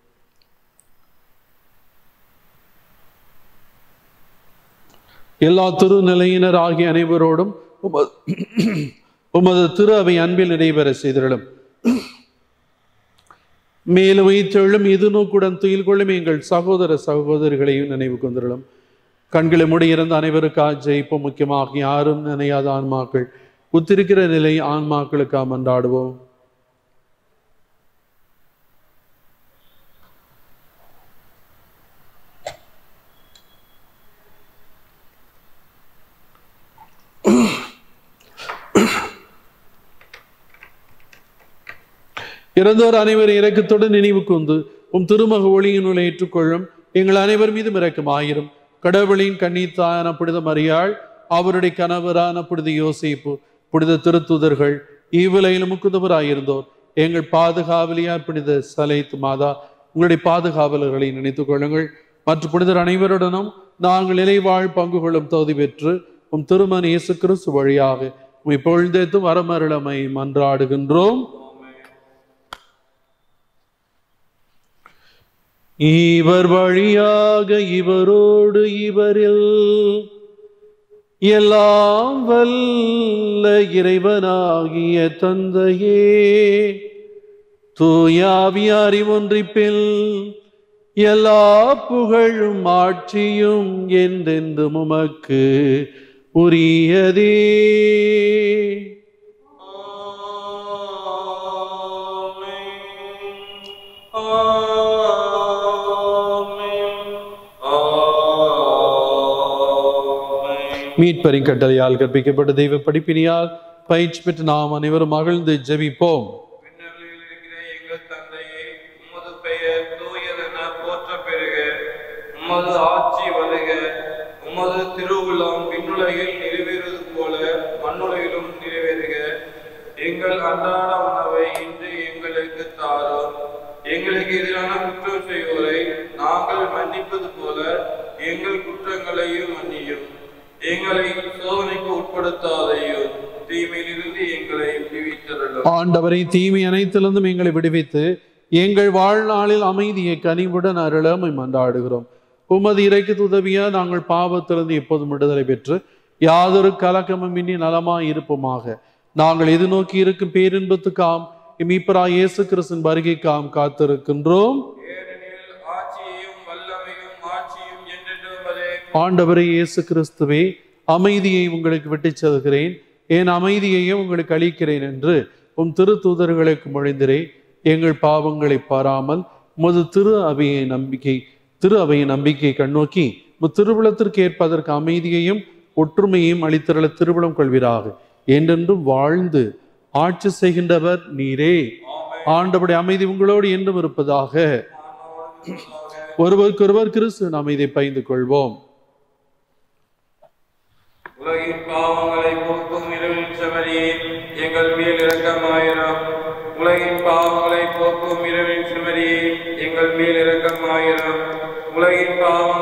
எல்லா திருநிலையினர் ஆகிய அனைவரோடும் உமது உமது திரு அவை அன்பில் நிறைவேற செய்திருளும் மேலும் உயிர்த்தெழும் இது நோக்குடன் துயில் கொள்ளும் எங்கள் சகோதர சகோதரிகளையும் நினைவு கொண்டிருளும் கண்களை மூடியிருந்த அனைவருக்காக ஜெயிப்போம் முக்கியமாக யாரும் நினையாத ஆன்மாக்கள் உத்திருக்கிற நிலை ஆன்மாக்களுக்காக மன்றாடுவோம் இறந்தோர் அனைவரும் இரக்கத்துடன் நினைவு கூர்ந்து உம் திருமக ஒளியினுள் ஏற்றுக்கொள்ளும் எங்கள் அனைவர் மீதும் இரக்கம் ஆயிரும் கடவுளின் கண்ணீத்தான புனித மரியாள் அவருடைய கணவரான புனித யோசிப்பு புனித திருத்துதர்கள் ஈவிலையிலும் முக்குந்தவராயிருந்தோர் எங்கள் பாதுகாவலியார் புனித சலைத்து மாதா உங்களுடைய பாதுகாவலர்களை நினைத்துக் கொள்ளுங்கள் மற்ற புனிதர் அனைவருடனும் நாங்கள் இலைவாழ் பங்கு கொள்ளும் தகுதி பெற்று உம் திருமண இயேசு கிறிஸ்து வழியாக உம்மை பொழுந்தேத்தும் வரமருளமை மன்றாடுகின்றோம் இவர் வழியாக இவரோடு இவரில் எல்லாம் வல்ல இறைவனாகிய தந்தையே தூயாவியாரி ஒன்றிப்பில் எல்லா புகழும் ஆட்சியும் என்றென்றும் உமக்கு உரியதே மீட்பரின் கட்டளையால் கற்பிக்கப்பட்ட தெய்வ படிப்பினியால் பயிற்சி பெற்று நாம் அனைவரும் மகிழ்ந்து ஜெபிப்போம் விண்ணவர்களில் இருக்கிற எங்கள் தந்தையே உமது பெயர் தூயதென போற்ற பெறுக உமது ஆட்சி வருக உமது திருவுளம் விண்ணுலகில் நிறைவேறுவது போல மண்ணுலகிலும் நிறைவேறுக எங்கள் அன்றாட உணவை இன்று எங்களுக்கு தாரும் எங்களுக்கு எதிரான குற்றம் செய்வோரை நாங்கள் மன்னிப்பது போல எங்கள் குற்றங்களையும் மன்னியும் எங்களை சோதனைக்கு உட்படுத்தாதையும் தீமையிலிருந்து எங்களை விடுவித்தருளும் ஆண்டவரை தீமை அனைத்திலிருந்தும் எங்களை விடுவித்து எங்கள் வாழ்நாளில் அமைதியை கனிவுடன் அருளமை மன்றாடுகிறோம் உமது இறைக்கு உதவியா நாங்கள் பாவத்திலிருந்து எப்போதும் விடுதலை பெற்று யாதொரு கலக்கமும் இனி நலமாய் இருப்போமாக நாங்கள் எதிர்நோக்கி இருக்கும் பேரின்பத்துக்காம் இமீப்பரா இயேசு கிறிஸ்தின் வருகைக்காம் காத்திருக்கின்றோம் ஏனெனில் ஆட்சியையும் வல்லமையும் ஆட்சியும் என்றென்றும் உமதே. ஆண்டவரே இயேசு கிறிஸ்துவே அமைதியை உங்களுக்கு விட்டுச் செல்கிறேன் என் அமைதியையே உங்களுக்கு அளிக்கிறேன் என்று உம் திரு தூதர்களுக்கு மொழிந்திரே எங்கள் பாவங்களை பாராமல் உமது திரு அவையை நம்பிக்கை திரு அவையின் நம்பிக்கை கண்ணோக்கி உம் திருவிழத்திற்கு ஏற்பதற்கு அமைதியையும் ஒற்றுமையையும் அளித்தருள திருவிழம் கொள்வீராக என்றென்றும் வாழ்ந்து ஆட்சி செய்கின்றவர் நீரே ஆண்டவருடைய அமைதி உங்களோடு என்றும் இருப்பதாக ஒருவருக்கொருவர் கிறிஸ்து அமைதியை பகிர்ந்து கொள்வோம் உலகின் பாவங்களை போக்கும் இரவில் செமரியே எங்கள் மேல் இரக்கமாயிரம் உலகின் பாவங்களை போக்கும் இரவில் செமரியே எங்கள் மேல் இரக்கமாயிரம் உலகின் பாவங்களை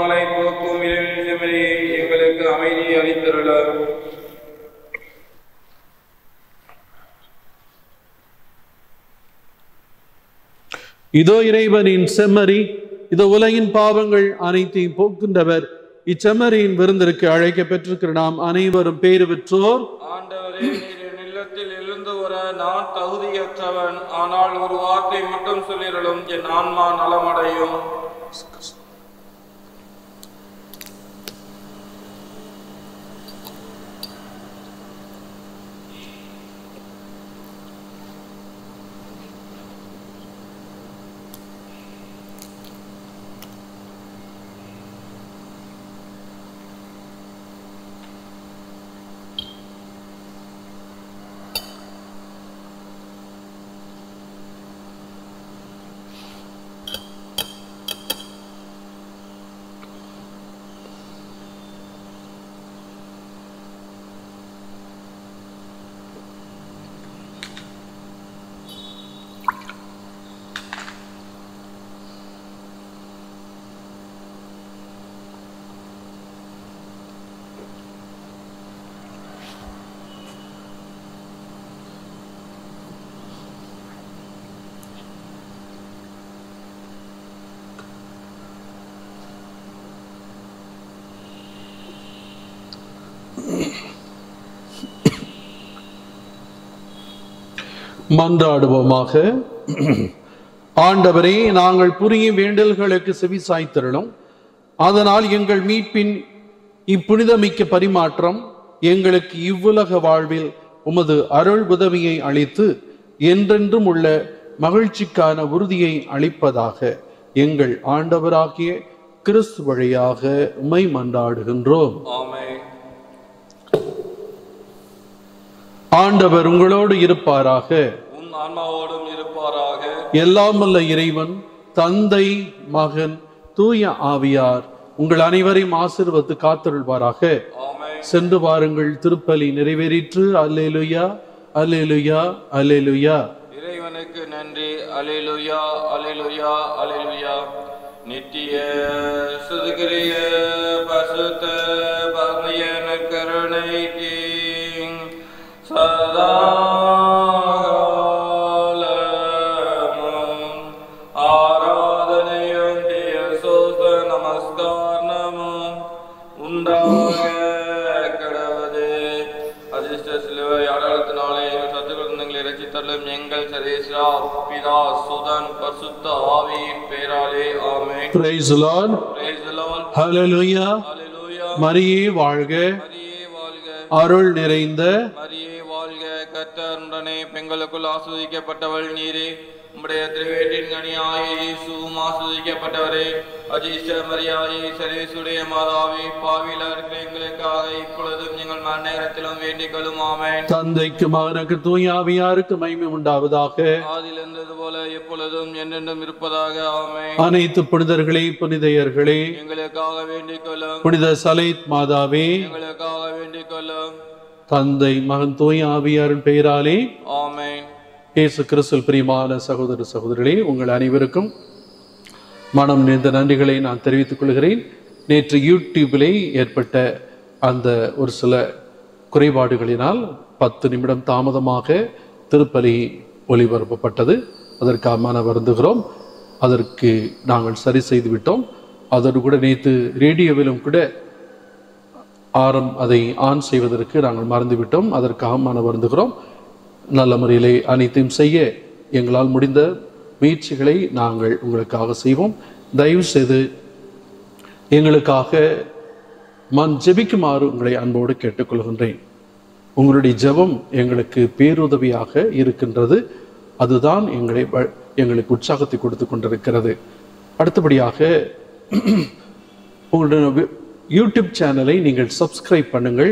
இதோ இறைவனின் செம்மறி இதோ உலகின் பாவங்கள் அனைத்தையும் போக்குகின்றவர் இச்செம்மறியின் விருந்திற்கு அழைக்க பெற்றிருக்கிற நாம் அனைவரும் பேறு பெற்றோர் ஆண்டவரே நீர் என் இல்லத்தில் எழுந்து வர நான் தகுதியற்றவன் ஆனால் ஒரு வார்த்தை மட்டும் சொல்லிரலும் என் ஆன்மா நலமடையும் மன்றாடுவோமாக ஆண்டவரே நாங்கள் புரியும் வேண்டல்களுக்கு செவி சாய்த்திரளும் அதனால் எங்கள் மீட்பின் இப்புனிதமிக்க பரிமாற்றம் எங்களுக்கு இவ்வுலக வாழ்வில் உமது அருள் உதவியை அளித்து என்றென்றும் உள்ள மகிழ்ச்சிக்கான உறுதியை அளிப்பதாக எங்கள் ஆண்டவராகிய கிறிஸ்து வழியாக உமை மன்றாடுகின்றோம் ஆமே ஆண்டவர் உங்களோடு இருப்பாராக உன் ஆன்மாவோடும் இருப்பாராக எல்லாம் வல்ல இறைவன் தந்தை மகன் தூய ஆவியார் உங்கள் அனைவரையும் ஆசீர்வத்து காத்தருள்வாராக ஆமே சென்று வாருங்கள் திருப்பலி நிறைவேறிற்று அல்லேலுயா அல்லேலுயா அல்லேலுயா இறைவனுக்கு நன்றி அலிலுயா அலிலுயா அலிலுயா நித்திய சுதுகிரிய பசுத்த பமையன கருணைக்கு சதா காலமும் ஆராதனையும் திய சோஸ்த நமஸ்காரமும் உண்டாக கடவுது அதிர்ஷ்ட சிலுவை அடையாளத்தினாலே எங்கள் சத்துக்கள் எங்களை ரசித்தள்ளும் எங்கள் சதேஸ்வரா பிதா சுதன் பரிசுத்த ஆவியின் பேராலே ஆமென் Praise the Lord. Praise the Lord. Hallelujah. Hallelujah. மரியே வாழ்க மரியே வாழ்க அருள் நிறைந்த மரியே வாழ்க கர்த்தருடனே பெண்களுக்குள் ஆஸ்வதிக்கப்பட்டவள் நீரே உம்முடைய திருவேட்டின் கனியாயே இயேசுவும் ஆஸ்வதிக்கப்பட்டவரே அஜீஷ மரியாயே சரேசுடைய மாதாவே பாவில இருக்கிற எங்களுக்காக இப்பொழுதும் எங்கள் மன்னேரத்திலும் வேண்டிக் கொள்ளும் ஆமென் தந்தைக்கு மகனுக்கு தூய ஆவியாருக்கு மகிமை உண்டாவதாக ஆதில் இருந்தது போல எப்பொழுதும் என்றென்றும் இருப்பதாக ஆமென் அனைத்து புனிதர்களே புனிதையர்களே எங்களுக்காக வேண்டிக் கொள்ளும் புனித சலைத் மாதாவே எங்களுக்காக வேண்டிக் கொள்ளும் தந்தை மகன் தூய ஆவியாரின் பெயராலே ஆமென் இயேசு கிறிஸ்துவில் பிரியமான சகோதர சகோதரிகளே உங்கள் அனைவருக்கும் மனம் நிறைந்த நன்றிகளை நான் தெரிவித்துக் கொள்கிறேன் நேற்று யூடியூபிலே ஏற்பட்ட அந்த ஒரு சில குறைபாடுகளினால் பத்து நிமிடம் தாமதமாக திருப்பலி ஒளிபரப்பப்பட்டது அதற்காக மன வருந்துகிறோம் அதற்கு நாங்கள் சரி செய்து விட்டோம் அதோடு கூட நேற்று ரேடியோவிலும் கூட ஆரம் அதை ஆன் செய்வதற்கு நாங்கள் மறந்துவிட்டோம் அதற்காக மன வருந்துகிறோம் நல்ல முறையிலே அனைத்தையும் செய்ய எங்களால் முடிந்த முயற்சிகளை நாங்கள் உங்களுக்காக செய்வோம் தயவு செய்து எங்களுக்காக மன் ஜெபிக்குமாறு உங்களை அன்போடு கேட்டுக்கொள்கின்றேன் உங்களுடைய ஜெபம் எங்களுக்கு பேருதவியாக இருக்கின்றது அதுதான் எங்களை வ- எங்களுக்கு உற்சாகத்தை கொடுத்து கொண்டிருக்கிறது அடுத்தபடியாக உங்களுடைய வி- யூடியூப் சேனலை நீங்கள் சப்ஸ்கிரைப் பண்ணுங்கள்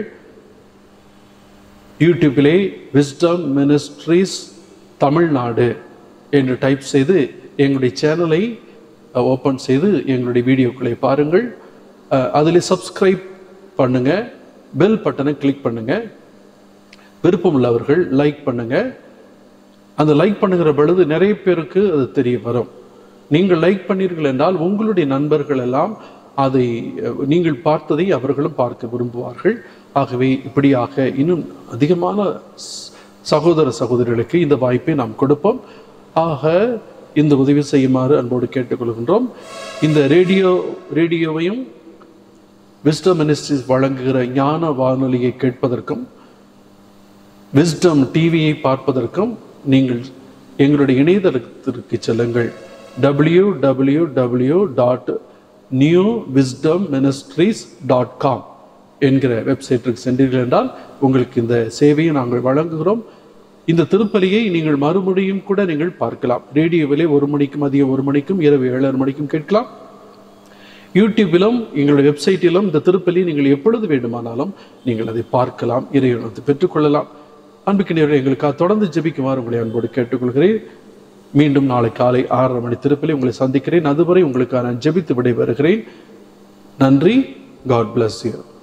யூடியூப்பிலே விஸ்டம் மினிஸ்ட்ரீஸ் தமிழ்நாடு என்று டைப் செய்து எங்களுடைய சேனலை ஓப்பன் செய்து எங்களுடைய வீடியோக்களை பாருங்கள் அஹ், அதில் சப்ஸ்கிரைப் பண்ணுங்க பெல் பட்டனை கிளிக் பண்ணுங்க விருப்பம் உள்ளவர்கள் லைக் பண்ணுங்க அந்த லைக் பண்ணுகிற பொழுது நிறைய பேருக்கு அது தெரிய வரும் நீங்கள் லைக் பண்ணீர்கள் என்றால் உங்களுடைய நண்பர்கள் எல்லாம் அதை அஹ், நீங்கள் பார்த்ததை அவர்களும் பார்க்க விரும்புவார்கள் ஆகவே இப்படியாக இன்னும் அதிகமான ஸ்- சகோதர சகோதரிகளுக்கு இந்த வாய்ப்பை நாம் கொடுப்போம் ஆக இந்த உதவி செய்யுமாறு அன்போடு கேட்டுக்கொள்கின்றோம் இந்த ரேடியோ ரேடியோவையும் விஸ்டம் மினிஸ்ட்ரிஸ் வழங்குகிற ஞான வானொலியை கேட்பதற்கும் விஸ்டம் டிவியை பார்ப்பதற்கும் நீங்கள் எங்களுடைய இணையதளத்திற்கு செல்லுங்கள் W W W dot new wisdom ministries dot com என்கிற வெப்சைட்டிற்கு சென்றீர்கள் என்றால் உங்களுக்கு இந்த சேவையை நாங்கள் வழங்குகிறோம் இந்த திருப்பலியை நீங்கள் மறுபடியும் கூட நீங்கள் பார்க்கலாம் ரேடியோவிலே ஒரு மணிக்கும் மதியம் ஒரு மணிக்கும் இரவு ஏழரை மணிக்கும் கேட்கலாம் யூடியூபிலும் எங்களுடைய வெப்சைட்டிலும் இந்த திருப்பலியை நீங்கள் எப்பொழுது வேண்டுமானாலும் நீங்கள் அதை பார்க்கலாம் இறைவனத்தை பெற்றுக்கொள்ளலாம் அன்புக்கினியர்கள் எங்களுக்காக தொடர்ந்து ஜெபிக்குமாறு உங்களை அன்போடு கேட்டுக்கொள்கிறேன் மீண்டும் நாளை காலை ஆறரை மணி திருப்பலி உங்களை சந்திக்கிறேன் அதுவரை உங்களுக்காக நான் ஜெபித்து விடைபெறுகிறேன் நன்றி காட் bless you